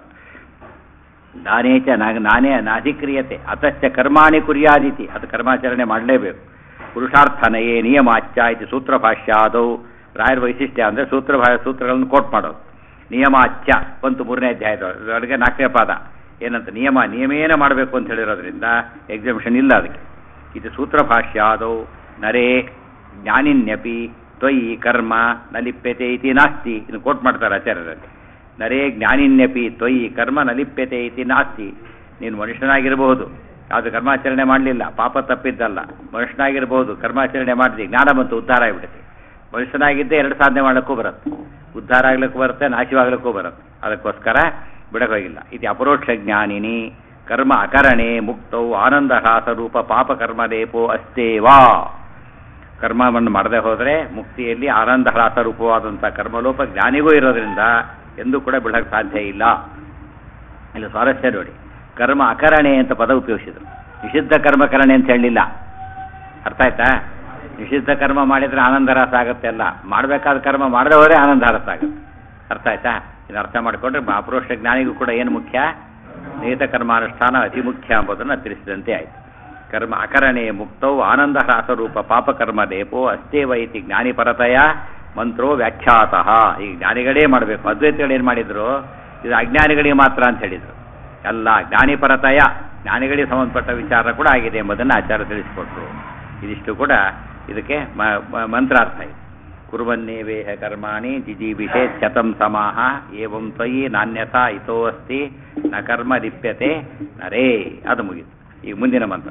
ನಾನೇಚ ನಾಗ ನಾನೇ ನಾಧಿಕ್ರಿಯತೆ ಅತಶ್ಚ ಕರ್ಮಾಣಿ ಕುರ್ಯಾದಿತಿ ಅದು ಕರ್ಮಾಚರಣೆ ಮಾಡಲೇಬೇಕು ಪುರುಷಾರ್ಥನಯೇ ನಿಯಮಾಚ್ಯ ಇದು ಸೂತ್ರ ಭಾಷ್ಯಾದವು ರಾಯರ ವೈಶಿಷ್ಟ್ಯ ಅಂದರೆ ಸೂತ್ರ ಭಾ ಸೂತ್ರಗಳನ್ನು ಕೋಟ್ ಮಾಡೋದು ನಿಯಮಾಚ್ಯ ಒಂದು ಮೂರನೇ ಅಧ್ಯಾಯದ ಅಡುಗೆ ನಾಲ್ಕನೇ ಪಾದ ಏನಂತ ನಿಯಮ ನಿಯಮೇನ ಮಾಡಬೇಕು ಅಂತ ಹೇಳಿರೋದ್ರಿಂದ ಎಕ್ಸಿಬಿಷನ್ ಇಲ್ಲ ಅದಕ್ಕೆ ಇದು ಸೂತ್ರ ಭಾಷ್ಯಾದೌ ನರೇ ಜ್ಞಾನಿನ್ಯಪಿ ತ್ವಯಿ ಕರ್ಮ ನ ಲಿಪ್ಯತೆ ಇತಿ ನಾಸ್ತಿ ಇದು ಕೋಟ್ ಮಾಡ್ತಾರೆ ಆಚಾರ್ಯರಲ್ಲಿ ನರೇ ಜ್ಞಾನಿನ್ಯಪಿ ತ್ವಯಿ ಕರ್ಮ ನ ಲಿಪ್ಯತೆ ಇತಿ ನಾಸ್ತಿ ನೀನು ಮನುಷ್ಯನಾಗಿರಬಹುದು ಯಾವುದು ಕರ್ಮಾಚರಣೆ ಮಾಡಲಿಲ್ಲ ಪಾಪ ತಪ್ಪಿದ್ದಲ್ಲ ಮನುಷ್ಯನಾಗಿರ್ಬೋದು ಕರ್ಮಾಚರಣೆ ಮಾಡಿದೆ ಜ್ಞಾನ ಬಂತು ಉದ್ಧಾರ ಆಗಿಬಿಡುತ್ತೆ ಮನುಷ್ಯನಾಗಿದ್ದೇ ಎರಡು ಸಾಧನೆ ಮಾಡಕ್ಕೂ ಬರುತ್ತೆ ಉದ್ಧಾರ ಆಗ್ಲಿಕ್ಕೂ ಬರುತ್ತೆ ನಾಶವಾಗ್ಲಿಕ್ಕೂ ಬರುತ್ತೆ ಅದಕ್ಕೋಸ್ಕರ ಬಿಡಕ್ ಹೋಗಿಲ್ಲ ಇದು ಅಪರೋಕ್ಷ ಜ್ಞಾನಿನಿ ಕರ್ಮ ಅಕರಣೆ ಮುಕ್ತೌ ಆನಂದ ರೂಪ ಪಾಪ ಕರ್ಮ ಲೇಪೋ ಅಸ್ತೇವಾ ಕರ್ಮವನ್ನು ಮಾಡದೆ ಹೋದರೆ ಮುಕ್ತಿಯಲ್ಲಿ ಆನಂದ ಹ್ರಾಸ ರೂಪವಾದಂಥ ಕರ್ಮಲೋಪ ಜ್ಞಾನಿಗೂ ಇರೋದ್ರಿಂದ ಎಂದೂ ಕೂಡ ಬಿಡಕ್ಕೆ ಸಾಧ್ಯ ಇಲ್ಲ ಇಲ್ಲಿ ಸ್ವಾರಸ್ಯ ನೋಡಿ ಕರ್ಮ ಅಕರಣೆ ಅಂತ ಪದ ಉಪಯೋಗಿಸಿದ್ರು ನಿಷಿದ್ಧ ಕರ್ಮಕರಣೆ ಅಂತ ಹೇಳಲಿಲ್ಲ ಅರ್ಥ ಆಯ್ತಾ ನಿಷಿದ್ಧ ಕರ್ಮ ಮಾಡಿದ್ರೆ ಆನಂದ ರಸ ಆಗುತ್ತೆ ಅಲ್ಲ ಮಾಡಬೇಕಾದ ಕರ್ಮ ಮಾಡದೆ ಹೋದರೆ ಆನಂದ ರಸ ಆಗುತ್ತೆ ಅರ್ಥ ಆಯ್ತಾ ಇದು ಅರ್ಥ ಮಾಡಿಕೊಂಡ್ರೆ ಮಹಾಪುರುಷ ಜ್ಞಾನಿಗೂ ಕೂಡ ಏನು ಮುಖ್ಯ ನಿಯತ ಕರ್ಮಾನುಷ್ಠಾನ ಅತಿ ಮುಖ್ಯ ಎಂಬುದನ್ನು ತಿಳಿಸಿದಂತೆ ಆಯಿತು ಕರ್ಮ ಅಕರಣೆ ಮುಕ್ತೌ ಆನಂದ ಹ್ರಾಸರೂಪ ಪಾಪಕರ್ಮ ಲೇಪೋ ಅಸ್ತೇವ ಇತಿ ಜ್ಞಾನಿಪರತೆಯ ಮಂತ್ರೋ ವ್ಯಾಖ್ಯಾತಃ ಈ ಜ್ಞಾನಿಗಳೇ ಮಾಡಬೇಕು ಅದ್ವೈತಗಳು ಏನು ಮಾಡಿದ್ರು ಇದು ಅಜ್ಞಾನಿಗಳಿಗೆ ಮಾತ್ರ ಅಂತ ಹೇಳಿದರು ಎಲ್ಲ ಜ್ಞಾನಿಪರತೆಯ ಜ್ಞಾನಿಗಳಿಗೆ ಸಂಬಂಧಪಟ್ಟ ವಿಚಾರ ಕೂಡ ಆಗಿದೆ ಎಂಬುದನ್ನು ಆಚಾರ ತಿಳಿಸಿಕೊಟ್ರು ಇದಿಷ್ಟು ಕೂಡ ಇದಕ್ಕೆ ಮ- ಮ- ಮಂತ್ರಾರ್ಥ ಇದೆ ಕುರುವನ್ನೇವೇಹ ಕರ್ಮಾಣಿ ಜಿಜೀವಿಷೆ ಶತಂ ಸಮಾಹ ಏವಂ ತ್ವಯಿ ನಾಣ್ಯಥಾ ಇತೋ ಅಸ್ತಿ ನ ಕರ್ಮ ಲಿಪ್ಯತೆ ನರೇ ಅದು ಮುಗಿತು ಈಗ ಮುಂದಿನ ಮಂತ್ರ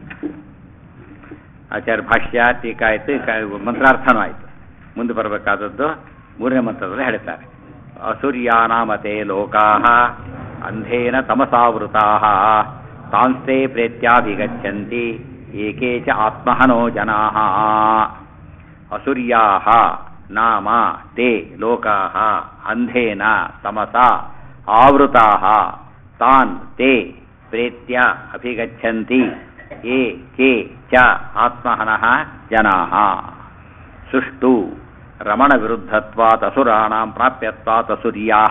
ಆಚಾರ್ಯ ಭಾಷ್ಯ ಟೀಕಾ ಆಯಿತು ಕ- ಮಂತ್ರಾರ್ಥನೂ ಆಯಿತು ಮುಂದೆ ಬರಬೇಕಾದದ್ದು ಮೂರನೇ ಮಂತ್ರದಲ್ಲಿ ಹೇಳ್ತಾರೆ ಅಸೂರ್ಯಾನಾಮತೆ ಲೋಕಾ ಅಂಧೇನ ತಮಸಾವೃತಾ ತಾಂಸ್ತೆ ಪ್ರೇತ್ಯಾಭಿಗಚ್ಚಂತಿ ಏಕೆ ಚ ಆತ್ಮಹನೋ ಜನಾ ಅಸುರ್ಯಾ ನಾಮ ತೇ ಲೋಕಾ ಅಂಧೇನ ತಮಸಾ ಆವೃತಾ ತಾನ್ ತೇ ಪ್ರೇತ್ಯ ಅಭಿಗಚ್ಚಂತಿ ಏ ಕೆ ಚ ಆತ್ಮಹನಃ ಜನಾ ಸುಷ್ಟು ರಮಣ ವಿರುದ್ಧತ್ವಾತ್ ಅಸುರಾಣಾಂ ಪ್ರಾಪ್ಯತ್ವಾತ್ ಅಸುರ್ಯಾಹ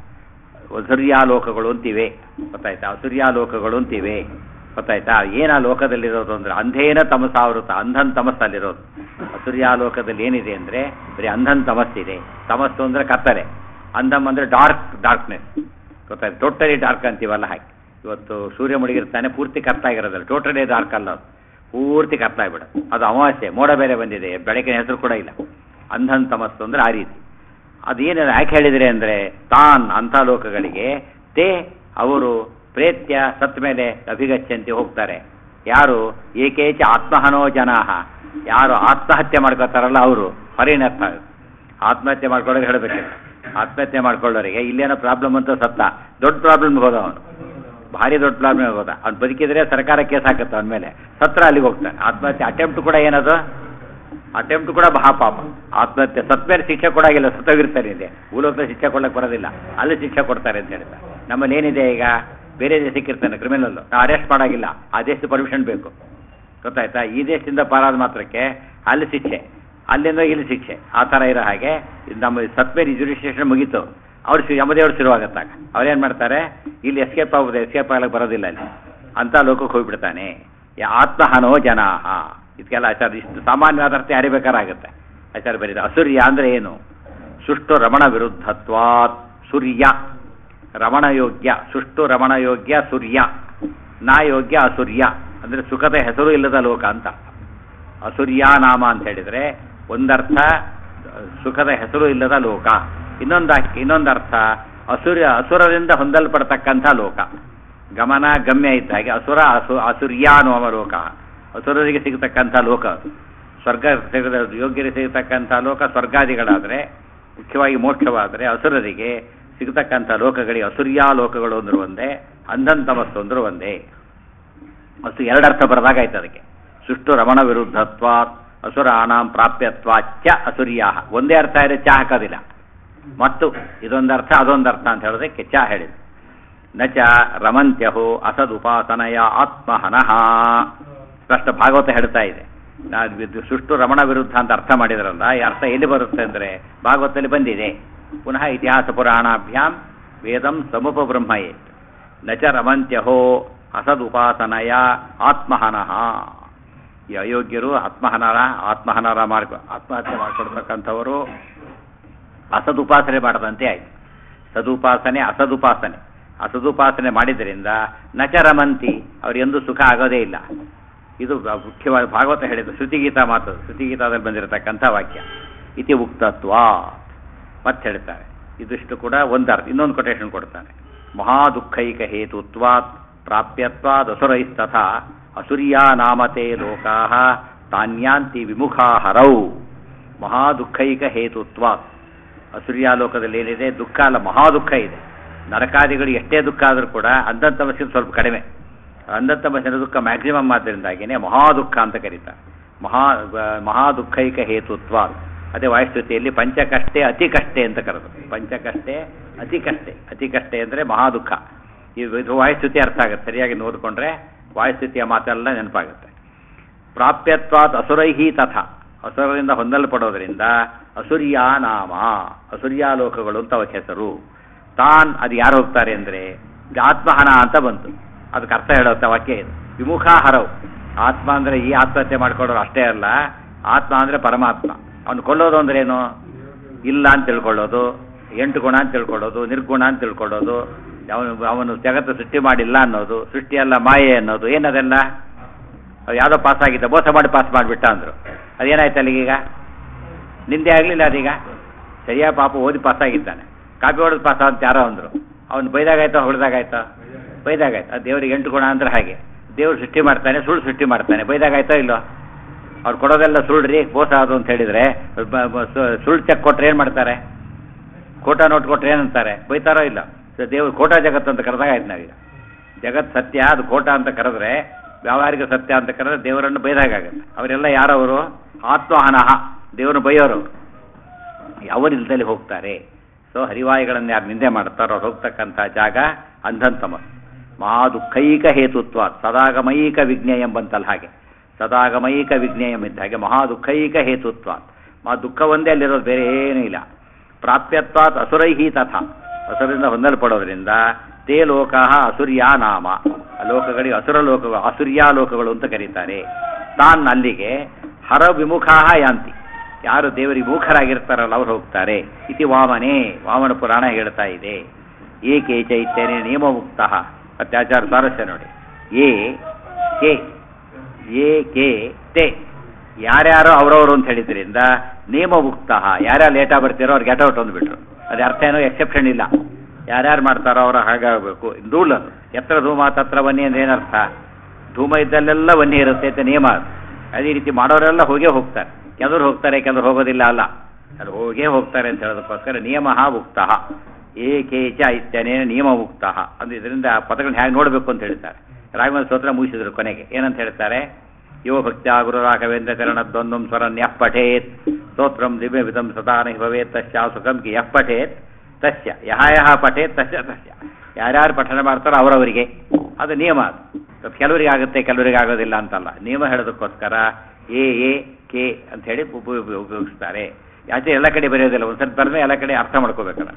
ಅಸುರ್ಯಾಲೋಕಗಳು ಅಂತಿವೆ ಗೊತ್ತಾಯ್ತಾ ಅಸುರ್ಯಾಲೋಕಗಳು ಅಂತಿವೆ ಗೊತ್ತಾಯ್ತಾ ಏನ ಲೋಕದಲ್ಲಿರೋದು ಅಂದ್ರೆ ಅಂಧೇನ ತಮಸಾವೃತ ಅಂಧನ್ ತಮಸ್ಸಲ್ಲಿರೋದು ಅಸುರ್ಯಾಲೋಕದಲ್ಲಿ ಏನಿದೆ ಅಂದ್ರೆ ಬರೀ ಅಂಧನ್ ತಮಸ್ಸಿದೆ ತಮಸ್ಸು ಅಂದ್ರೆ ಕತ್ತಲೆ ಅಂಧಮ್ ಅಂದ್ರೆ ಡಾರ್ಕ್ ಡಾರ್ಕ್ನೆಸ್ ಗೊತ್ತಾಯ್ತು ಟೋಟಲಿ ಡಾರ್ಕ್ ಅಂತೀವಲ್ಲ ಹಾಗೆ ಇವತ್ತು ಸೂರ್ಯ ಮುಳುಗಿರ್ತಾನೆ ಪೂರ್ತಿ ಕತ್ತಾಗಿರೋದಲ್ಲ ಟೋಟಲಿ ಡಾರ್ಕ್ ಅಲ್ಲ ಅದು ಪೂರ್ತಿ ಕತ್ತಾಗ್ಬಿಡ ಅದು ಅಮಾವಾಸ್ಯೆ ಮೋಡ ಬೇರೆ ಬಂದಿದೆ ಬೆಳಕಿನ ಹೆಸರು ಕೂಡ ಇಲ್ಲ ಅಂಧನ್ ತಮಸ್ಸು ಅಂದ್ರೆ ಆ ರೀತಿ ಅದೇನು ಯಾಕೆ ಹೇಳಿದರೆ ಅಂದರೆ ತಾನ್ ಅಂಥ ಲೋಕಗಳಿಗೆ ತೇ ಅವರು ಪ್ರೇತ್ಯ ಸತ್ ಮೇಲೆ ಅಭಿಗಚ್ಚಂತೆ ಹೋಗ್ತಾರೆ ಯಾರು ಏಕೇಚ ಆತ್ಮಹನೋ ಜನಾಹ ಯಾರು ಆತ್ಮಹತ್ಯೆ ಮಾಡ್ಕೋತಾರಲ್ಲ ಅವರು ಪರಿಣತ ಆತ್ಮಹತ್ಯೆ ಮಾಡ್ಕೊಳ್ಳೋಕೆ ಹೇಳಬೇಕು ಆತ್ಮಹತ್ಯೆ ಮಾಡ್ಕೊಳ್ಳೋರಿಗೆ ಇಲ್ಲೇನೋ ಪ್ರಾಬ್ಲಮ್ ಅಂತ ಸತ್ತ ದೊಡ್ಡ ಪ್ರಾಬ್ಲಮ್ಗೆ ಹೋದ ಅವನು ಭಾರಿ ದೊಡ್ಡ ಪ್ರಾಬ್ಲಮ್ ಹೋದ ಅವ್ನು ಬದುಕಿದ್ರೆ ಸರ್ಕಾರ ಕೇಸ್ ಹಾಕುತ್ತೆ ಅವನ ಮೇಲೆ ಸತ್ರ ಅಲ್ಲಿಗೆ ಹೋಗ್ತಾನೆ ಆತ್ಮಹತ್ಯೆ ಅಟೆಂಪ್ಟ್ ಕೂಡ ಏನದು ಅಟೆಂಪ್ಟ್ ಕೂಡ ಮಹಾಪಾಪ ಆತ್ಮಹತ್ಯೆ ಸತ್ ಮೇಲೆ ಶಿಕ್ಷೆ ಕೊಡಾಗಿಲ್ಲ ಸತ್ತೋಗಿರ್ತಾರೆ ಇಲ್ಲಿ ಭೂಲೋಕದ ಶಿಕ್ಷೆ ಕೊಡಕ್ಕೆ ಬರೋದಿಲ್ಲ ಅಲ್ಲಿ ಶಿಕ್ಷೆ ಕೊಡ್ತಾರೆ ಅಂತ ಹೇಳ್ತಾರೆ ನಮ್ಮಲ್ಲಿ ಏನಿದೆ ಈಗ ಬೇರೆ ದೇಶಕ್ಕೆ ಇರ್ತಾನೆ ಕ್ರಿಮಿನಲ್ ನಾವು ಅರೆಸ್ಟ್ ಮಾಡಾಗಿಲ್ಲ ಆ ದೇಶದ ಪರ್ಮಿಷನ್ ಬೇಕು ಗೊತ್ತಾಯ್ತಾ ಈ ದೇಶದಿಂದ ಪಾರಾದ ಮಾತ್ರಕ್ಕೆ ಅಲ್ಲಿ ಶಿಕ್ಷೆ ಅಲ್ಲಿಂದ ಇಲ್ಲಿ ಶಿಕ್ಷೆ ಆ ಥರ ಇರೋ ಹಾಗೆ ಇದು ನಮ್ಮ ಸತ್ಮೇಲೆ ರಿಜುರಿಸ್ಟ್ರೇಷನ್ ಮುಗೀತು ಅವ್ರು ಶು- ಯಮದೇವ್ರು ಶುರುವಾಗತ್ತಾಗ ಅವ್ರೇನು ಮಾಡ್ತಾರೆ ಇಲ್ಲಿ ಎಸ್ಕೇಪ್ ಆಗೋದು ಎಸ್ಕೇಪ್ ಆಗಕ್ಕೆ ಬರೋದಿಲ್ಲ ಅಲ್ಲಿ ಅಂತ ಲೋಕಕ್ಕೆ ಹೋಗ್ಬಿಡ್ತಾನೆ ಯಾ- ಆತ್ಮಹನೋ ಜನಾಹ ಇದಕ್ಕೆಲ್ಲ ಆಚಾರ ಇಷ್ಟು ಸಾಮಾನ್ಯವಾದ ಅರ್ಥ ಯಾರೇ ಬೇಕಾರಾಗುತ್ತೆ ಆಚಾರ ಬರೀತಾರೆ ಅಸುರ್ಯ ಅಂದ್ರೆ ಏನು ಸುಷ್ಟು ರಮಣ ವಿರುದ್ಧತ್ವಾತ್ ಸೂರ್ಯ ರಮಣ ಯೋಗ್ಯ ಸುಷ್ಟು ರಮಣ ಯೋಗ್ಯ ಸೂರ್ಯ ನಾ ಯೋಗ್ಯ ಅಸುರ್ಯ ಅಂದ್ರೆ ಸುಖದ ಹೆಸರು ಇಲ್ಲದ ಲೋಕ ಅಂತ ಅಸುರ್ಯ ನಾಮ ಅಂತ ಹೇಳಿದ್ರೆ ಒಂದರ್ಥ ಸುಖದ ಹೆಸರು ಇಲ್ಲದ ಲೋಕ ಇನ್ನೊಂದು ಇನ್ನೊಂದರ್ಥ ಅಸುರ ಅಸುರರಿಂದ ಹೊಂದಲ್ಪಡ್ತಕ್ಕಂಥ ಲೋಕ ಗಮನ ಗಮ್ಯ ಇದ್ದ ಹಾಗೆ ಅಸುರ ಅಸು ಅಸುರ್ಯ ಅನ್ನುವ ಲೋಕ ಅಸುರರಿಗೆ ಸಿಗತಕ್ಕಂಥ ಲೋಕ ಅದು. ಸ್ವರ್ಗ ಸಿಗದ ಯೋಗ್ಯರಿಗೆ ಸಿಗತಕ್ಕಂಥ ಲೋಕ ಸ್ವರ್ಗಾದಿಗಳಾದರೆ ಮುಖ್ಯವಾಗಿ ಮೋಕ್ಷವಾದರೆ ಅಸುರರಿಗೆ ಸಿಗತಕ್ಕಂಥ ಲೋಕಗಳಿಗೆ ಅಸುರ್ಯ ಲೋಕಗಳು ಅಂದ್ರು ಒಂದೇ ಅಂಧನ್ ತಮಸ್ಸು ಅಂದ್ರು ಒಂದೇ ಅಸು ಎರಡರ್ಥ ಬರದಾಗಾಯ್ತು ಅದಕ್ಕೆ ಸುಷ್ಟು ರಮಣ ವಿರುದ್ಧತ್ವ ಅಸುರಾಣಾಂ ಪ್ರಾಪ್ಯತ್ವಾಚ್ಚ ಅಸುರ್ಯಾ ಒಂದೇ ಅರ್ಥ ಇದೆ ಚಾ ಹಾಕೋದಿಲ್ಲ ಮತ್ತು ಇದೊಂದರ್ಥ ಅದೊಂದರ್ಥ ಅಂತ ಹೇಳೋದಕ್ಕೆ ಚಾ ಹೇಳಿದೆ ನಚ ರಮಂತ್ಯಹೋ ಅಸದುಪಾಸನಯ ಆತ್ಮಹನಃ ಸ್ಪಷ್ಟ ಭಾಗವತ ಹೇಳ್ತಾ ಇದೆ ನಾ- ಇದು ಸುಷ್ಟು ರಮಣ ವಿರುದ್ಧ ಅಂತ ಅರ್ಥ ಮಾಡಿದ್ರಲ್ಲ ಈ ಅರ್ಥ ಎಲ್ಲಿ ಬರುತ್ತೆ ಅಂದರೆ ಭಾಗವತದಲ್ಲಿ ಬಂದಿದೆ ಪುನಃ ಇತಿಹಾಸ ಪುರಾಣಾಭ್ಯಾಂ ವೇದಂ ಸಮುಪ ಬ್ರಹ್ಮಯೇ ನಚ ರಮಂತ್ಯಹೋ ಅಸದುಪಾಸನಯ ಆತ್ಮಹನಃ ಈ ಅಯೋಗ್ಯರು ಆತ್ಮಹನರ ಆತ್ಮಹನರ ಮಾಡ್ಕೊ ಆತ್ಮಹತ್ಯೆ ಮಾಡ್ಕೊಡ್ತಕ್ಕಂಥವರು ಅಸದುಪಾಸನೆ ಮಾಡದಂತೆ ಆಯ್ತು ಸದುಪಾಸನೆ ಅಸದುಪಾಸನೆ ಆ ಸದುಪಾಸನೆ ಮಾಡಿದ್ದರಿಂದ ನಚರಮಂತಿ ಅವ್ರು ಎಂದೂ ಸುಖ ಆಗೋದೇ ಇಲ್ಲ ಇದು ಮುಖ್ಯವಾದ ಭಾಗವತ ಹೇಳಿದ್ದು ಶ್ರುತಿಗೀತಾ ಮಾತು ಶ್ರುತಿಗೀತಾದಲ್ಲಿ ಬಂದಿರತಕ್ಕಂಥ ವಾಕ್ಯ ಇತಿ ಉಕ್ತತ್ವ ಮತ್ತೆ ಹೇಳ್ತಾರೆ ಇದಿಷ್ಟು ಕೂಡ ಒಂದರ್ಥ ಇನ್ನೊಂದು ಕೊಟೇಶನ್ ಕೊಡ್ತಾನೆ ಮಹಾದುಃಖೈಕ ಹೇತುತ್ವಾತ್ ಪ್ರಾಪ್ಯತ್ವಾದ್ ಅಸುರೈಸ್ತಥಾ ಅಸುರ್ಯಾ ನಾಮತೆ ಲೋಕಾ ತಾನ್ಯಾಂತಿ ವಿಮುಖಾಹರೌ ಮಹಾದುಃಖೈಕ ಹೇತುತ್ವಾತ್ ಅಸುರ್ಯಾಲೋಕದಲ್ಲಿ ಏನಿದೆ ದುಃಖ ಅಲ್ಲ ಮಹಾದುಃಖ ಇದೆ ನರಕಾದಿಗಳು ಎಷ್ಟೇ ದುಃಖ ಆದರೂ ಕೂಡ ಅಂಧಂತಮಸ್ಸಿನ ಸ್ವಲ್ಪ ಕಡಿಮೆ ಅಂಧಂತಮಸ್ಸಿನ ದುಃಖ ಮ್ಯಾಕ್ಸಿಮಮ್ ಆದ್ದರಿಂದಾಗಿಯೇ ಮಹಾದುಃಖ ಅಂತ ಕರೀತಾರೆ ಮಹಾ ಮಹಾದುಃಖೈಕ ಹೇತುತ್ವ ಅದೇ ವಾಯುಸ್ತುತಿಯಲ್ಲಿ ಪಂಚಕಷ್ಟೇ ಅತಿ ಕಷ್ಟೇ ಅಂತ ಕರೆದು ಪಂಚಕಷ್ಟೇ ಅತಿ ಕಷ್ಟೇ ಅತಿ ಕಷ್ಟೇ ಅಂದರೆ ಮಹಾದುಃಖ ಇದು ವಾಯುಸ್ತುತಿ ಅರ್ಥ ಆಗುತ್ತೆ ಸರಿಯಾಗಿ ನೋಡಿಕೊಂಡ್ರೆ ವಾಯುಸ್ಥಿತಿಯ ಮಾತೆಲ್ಲ ನೆನಪಾಗುತ್ತೆ ಪ್ರಾಪ್ಯತ್ವಾತ್ ಅಸುರೈಹಿ ತಥ ಅಸುರರಿಂದ ಹೊಂದಲ್ಪಡೋದ್ರಿಂದ ಅಸುರ್ಯಾ ನಾಮ ಅಸುರ್ಯಾಲೋಕಗಳು ಅಂತ ಅವಕ್ಕೆ ಹೆಸರು ತಾನ್ ಅದು ಯಾರು ಹೋಗ್ತಾರೆ ಅಂದರೆ ಆತ್ಮಹನ ಅಂತ ಬಂತು ಅದಕ್ಕೆ ಅರ್ಥ ಹೇಳುತ್ತೆ ವಾಕ್ಯ ಇದು ವಿಮುಖಾಹರವು ಆತ್ಮ ಅಂದರೆ ಈ ಆತ್ಮಹತ್ಯೆ ಮಾಡ್ಕೊಳ್ಳೋರು ಅಷ್ಟೇ ಅಲ್ಲ ಆತ್ಮ ಅಂದರೆ ಪರಮಾತ್ಮ ಅವನು ಕೊಲ್ಲೋದು ಅಂದ್ರೆ ಏನು ಇಲ್ಲ ಅಂತ ತಿಳ್ಕೊಳ್ಳೋದು ಎಂಟು ಗುಣ ಅಂತ ತಿಳ್ಕೊಳ್ಳೋದು ನಿರ್ಗುಣ ಅಂತ ತಿಳ್ಕೊಳ್ಳೋದು ಅವನು ಅವನು ಜಗತ್ತು ಸೃಷ್ಟಿ ಮಾಡಿಲ್ಲ ಅನ್ನೋದು ಸೃಷ್ಟಿಯಲ್ಲ ಮಾಯೆ ಅನ್ನೋದು ಏನದೆಲ್ಲ ಅದು ಯಾವುದೋ ಪಾಸ್ ಆಗಿದ್ದ ಮೋಸ ಮಾಡಿ ಪಾಸ್ ಮಾಡಿಬಿಟ್ಟ ಅಂದರು ಅದೇನಾಯ್ತು ಅಲ್ಲಿಗೀಗ ನಿಂದೆ ಆಗಲಿಲ್ಲ ಅದೀಗ ಸರಿಯಾಗಿ ಪಾಪ ಓದಿ ಪಾಸ್ ಆಗಿದ್ದಾನೆ ಕಾಪಿ ಹೊಡೆದು ಪಾಸ್ ಅಂತ ಯಾರೋ ಅಂದರು ಅವ್ನು ಬೈದಾಗಾಯ್ತೋ ಹೊಡೆದಾಗಾಯ್ತೋ ಬೈದಾಗಾಯ್ತು ಅದು ದೇವ್ರಿಗೆ ಎಂಟು ಗುಣ ಅಂದ್ರೆ ಹಾಗೆ ದೇವ್ರು ಸೃಷ್ಟಿ ಮಾಡ್ತಾನೆ ಸುಳ್ಳು ಸೃಷ್ಟಿ ಮಾಡ್ತಾನೆ ಬೈದಾಗಾಯ್ತೋ ಇಲ್ಲೋ ಅವ್ರು ಕೊಡೋದೆಲ್ಲ ಸುಳ್ಳ್ರಿ ಮೋಸ ಅದು ಅಂತ ಹೇಳಿದರೆ ಸುಳ್ಳು ಚೆಕ್ ಕೊಟ್ರೆ ಏನು ಮಾಡ್ತಾರೆ ಕೋಟಾ ನೋಟ್ ಕೊಟ್ರೆ ಏನಂತಾರೆ ಬೈತಾರೋ ಇಲ್ಲ ದೇವ್ರು ಕೋಟಾ ಜಗತ್ತು ಅಂತ ಕರೆದಾಗ ಆಯ್ತು ನಾವೀಗ ಜಗತ್ ಸತ್ಯ ಅದು ಕೋಟಾ ಅಂತ ಕರೆದ್ರೆ ವ್ಯಾವಹಾರಿಕ ಸತ್ಯ ಅಂತ ಕರೆದ್ರೆ ದೇವರನ್ನು ಬೈದಾಗುತ್ತೆ ಅವರೆಲ್ಲ ಯಾರವರು ಆತ್ಮಹನಃ ದೇವರನ್ನು ಬೈಯೋರು ಅವರಿಲ್ದಲ್ಲಿ ಹೋಗ್ತಾರೆ ಸೊ ಹರಿವಾಯುಗಳನ್ನು ಯಾರು ನಿಂದೆ ಮಾಡ್ತಾರೋ ಅವ್ರು ಹೋಗ್ತಕ್ಕಂಥ ಜಾಗ ಅಂಧಂತಮ ಮಹಾ ದುಃಖೈಕ ಹೇತುತ್ವ ಸದಾಗಮೈಕ ವಿಜ್ಞ ಎಂಬಂತಲ್ಲ ಹಾಗೆ ಸದಾಗಮೈಕ ವಿಜ್ಞೇಯಂ ಇದ್ದ ಹಾಗೆ ಮಹಾ ದುಃಖೈಕ ಹೇತುತ್ವ ಮಹಾ ದುಃಖ ಒಂದೇ ಅಲ್ಲಿರೋದು ಬೇರೆ ಏನೂ ಇಲ್ಲ ಪ್ರಾಪ್ಯತ್ವಾತ್ ಅಸುರೈಹಿ ತಥ ಅಸುರರಿಂದ ಹೊಂದಲ್ಪಡೋದ್ರಿಂದ ತೇ ಲೋಕ ಅಸುರ್ಯಾ ನಾಮ ಆ ಲೋಕಗಳಿಗೆ ಅಸುರ ಲೋಕ ಅಸುರ್ಯಾ ಲೋಕಗಳು ಅಂತ ಕರೀತಾರೆ ತಾನ್ ಅಲ್ಲಿಗೆ ಹರ ವಿಮುಖಾಹ ಯಾಂತಿ ಯಾರು ದೇವರಿಗೆ ಮೂಖರಾಗಿರ್ತಾರಲ್ಲ ಅವ್ರು ಹೋಗ್ತಾರೆ ಇತಿ ವಾಮನೇ ವಾಮನ ಪುರಾಣ ಹೇಳ್ತಾ ಇದೆ ಏಕೆ ಚೈತನ್ಯ ನಿಯಮಮುಕ್ತ ಅತ್ಯಾಚಾರ ಸ್ವಾರಸ್ಯ ನೋಡಿ ಏ ಕೆ ಏ ಕೆ ತೇ ಯಾರ್ಯಾರೋ ಅವರವರು ಅಂತ ಹೇಳಿದ್ರಿಂದ ನಿಯಮಮುಕ್ತ ಯಾರ್ಯಾರು ಲೇಟಾಗಿ ಬರ್ತೀರೋ ಅವ್ರಿಗೆ ಗೆಟ್ ಔಟ್ ಅಂದ್ಬಿಟ್ರು ಅದು ಅರ್ಥ ಏನೋ ಎಕ್ಸೆಪ್ಷನ್ ಇಲ್ಲ ಯಾರ್ಯಾರು ಮಾಡ್ತಾರೋ ಅವರು ಹಾಗಾಗಬೇಕು ರೂಲ್ ಅದು ಎತ್ತರ ಧೂಮ ತತ್ರ ವನ್ನಿ ಅಂದ್ರೆ ಏನರ್ಥ ಧೂಮ ಇದ್ದಲ್ಲೆಲ್ಲ ವನ್ನಿ ಇರುತ್ತೆ ಅಂತ ನಿಯಮ ಅದು ಅದೇ ರೀತಿ ಮಾಡೋರೆಲ್ಲ ಹೋಗೇ ಹೋಗ್ತಾರೆ ಕೆಲವರು ಹೋಗ್ತಾರೆ ಕೆಲವರು ಹೋಗೋದಿಲ್ಲ ಅಲ್ಲ ಅದು ಹೋಗೇ ಹೋಗ್ತಾರೆ ಅಂತ ಹೇಳೋದಕ್ಕೋಸ್ಕರ ನಿಯಮ ಉಕ್ತ ಏಕೇಚ ಇತ್ಯನೇನ ನಿಯಮ ಉಕ್ತ ಅಂದ್ರೆ ಇದರಿಂದ ಪದಗಳನ್ನ ಹೇಗೆ ನೋಡಬೇಕು ಅಂತ ಹೇಳ್ತಾರೆ ರಾಘವೇಂದ್ರ ಸ್ತೋತ್ರ ಮುಗಿಸಿದ್ರು ಕೊನೆಗೆ ಏನಂತ ಹೇಳ್ತಾರೆ ಯೋ ಭಕ್ತ್ಯ ಗುರು ರಾಘವೇಂದ್ರ ಚರಣದ್ವಂದ್ವಂ ಸ್ವರನ್ ಯಃ ಪಠೇತ್ ಸ್ತೋತ್ರಂ ದಿವ್ಯ ವಿಧಂ ಸದಾನ ಭವೇತ್ ತಸ್ಯ ಸುಖಂ ಕಿ ಯಃ ಪಠೇತ್ ತಸ್ಯ ಯಹ ಯಹ ಪಠೇತ್ ತಸ್ಯ ತಸ್ಯ ಯಾರ್ಯಾರು ಪಠಣ ಮಾಡ್ತಾರೋ ಅವರವರಿಗೆ ಅದು ನಿಯಮ ಅದು ಕೆಲವರಿಗೆ ಆಗುತ್ತೆ ಕೆಲವರಿಗೆ ಆಗೋದಿಲ್ಲ ಅಂತಲ್ಲ ನಿಯಮ ಹೇಳೋದಕ್ಕೋಸ್ಕರ ಎ ಎ ಕೆ ಅಂತ ಹೇಳಿ ಉಪಯೋಗ ಉಪಯೋಗಿಸ್ತಾರೆ ಯಾಕೆ ಎಲ್ಲ ಕಡೆ ಬರೆಯೋದಿಲ್ಲ ಒಂದ್ಸರಿ ಬರೆದ್ರೆ ಎಲ್ಲ ಕಡೆ ಅರ್ಥ ಮಾಡ್ಕೋಬೇಕಲ್ಲ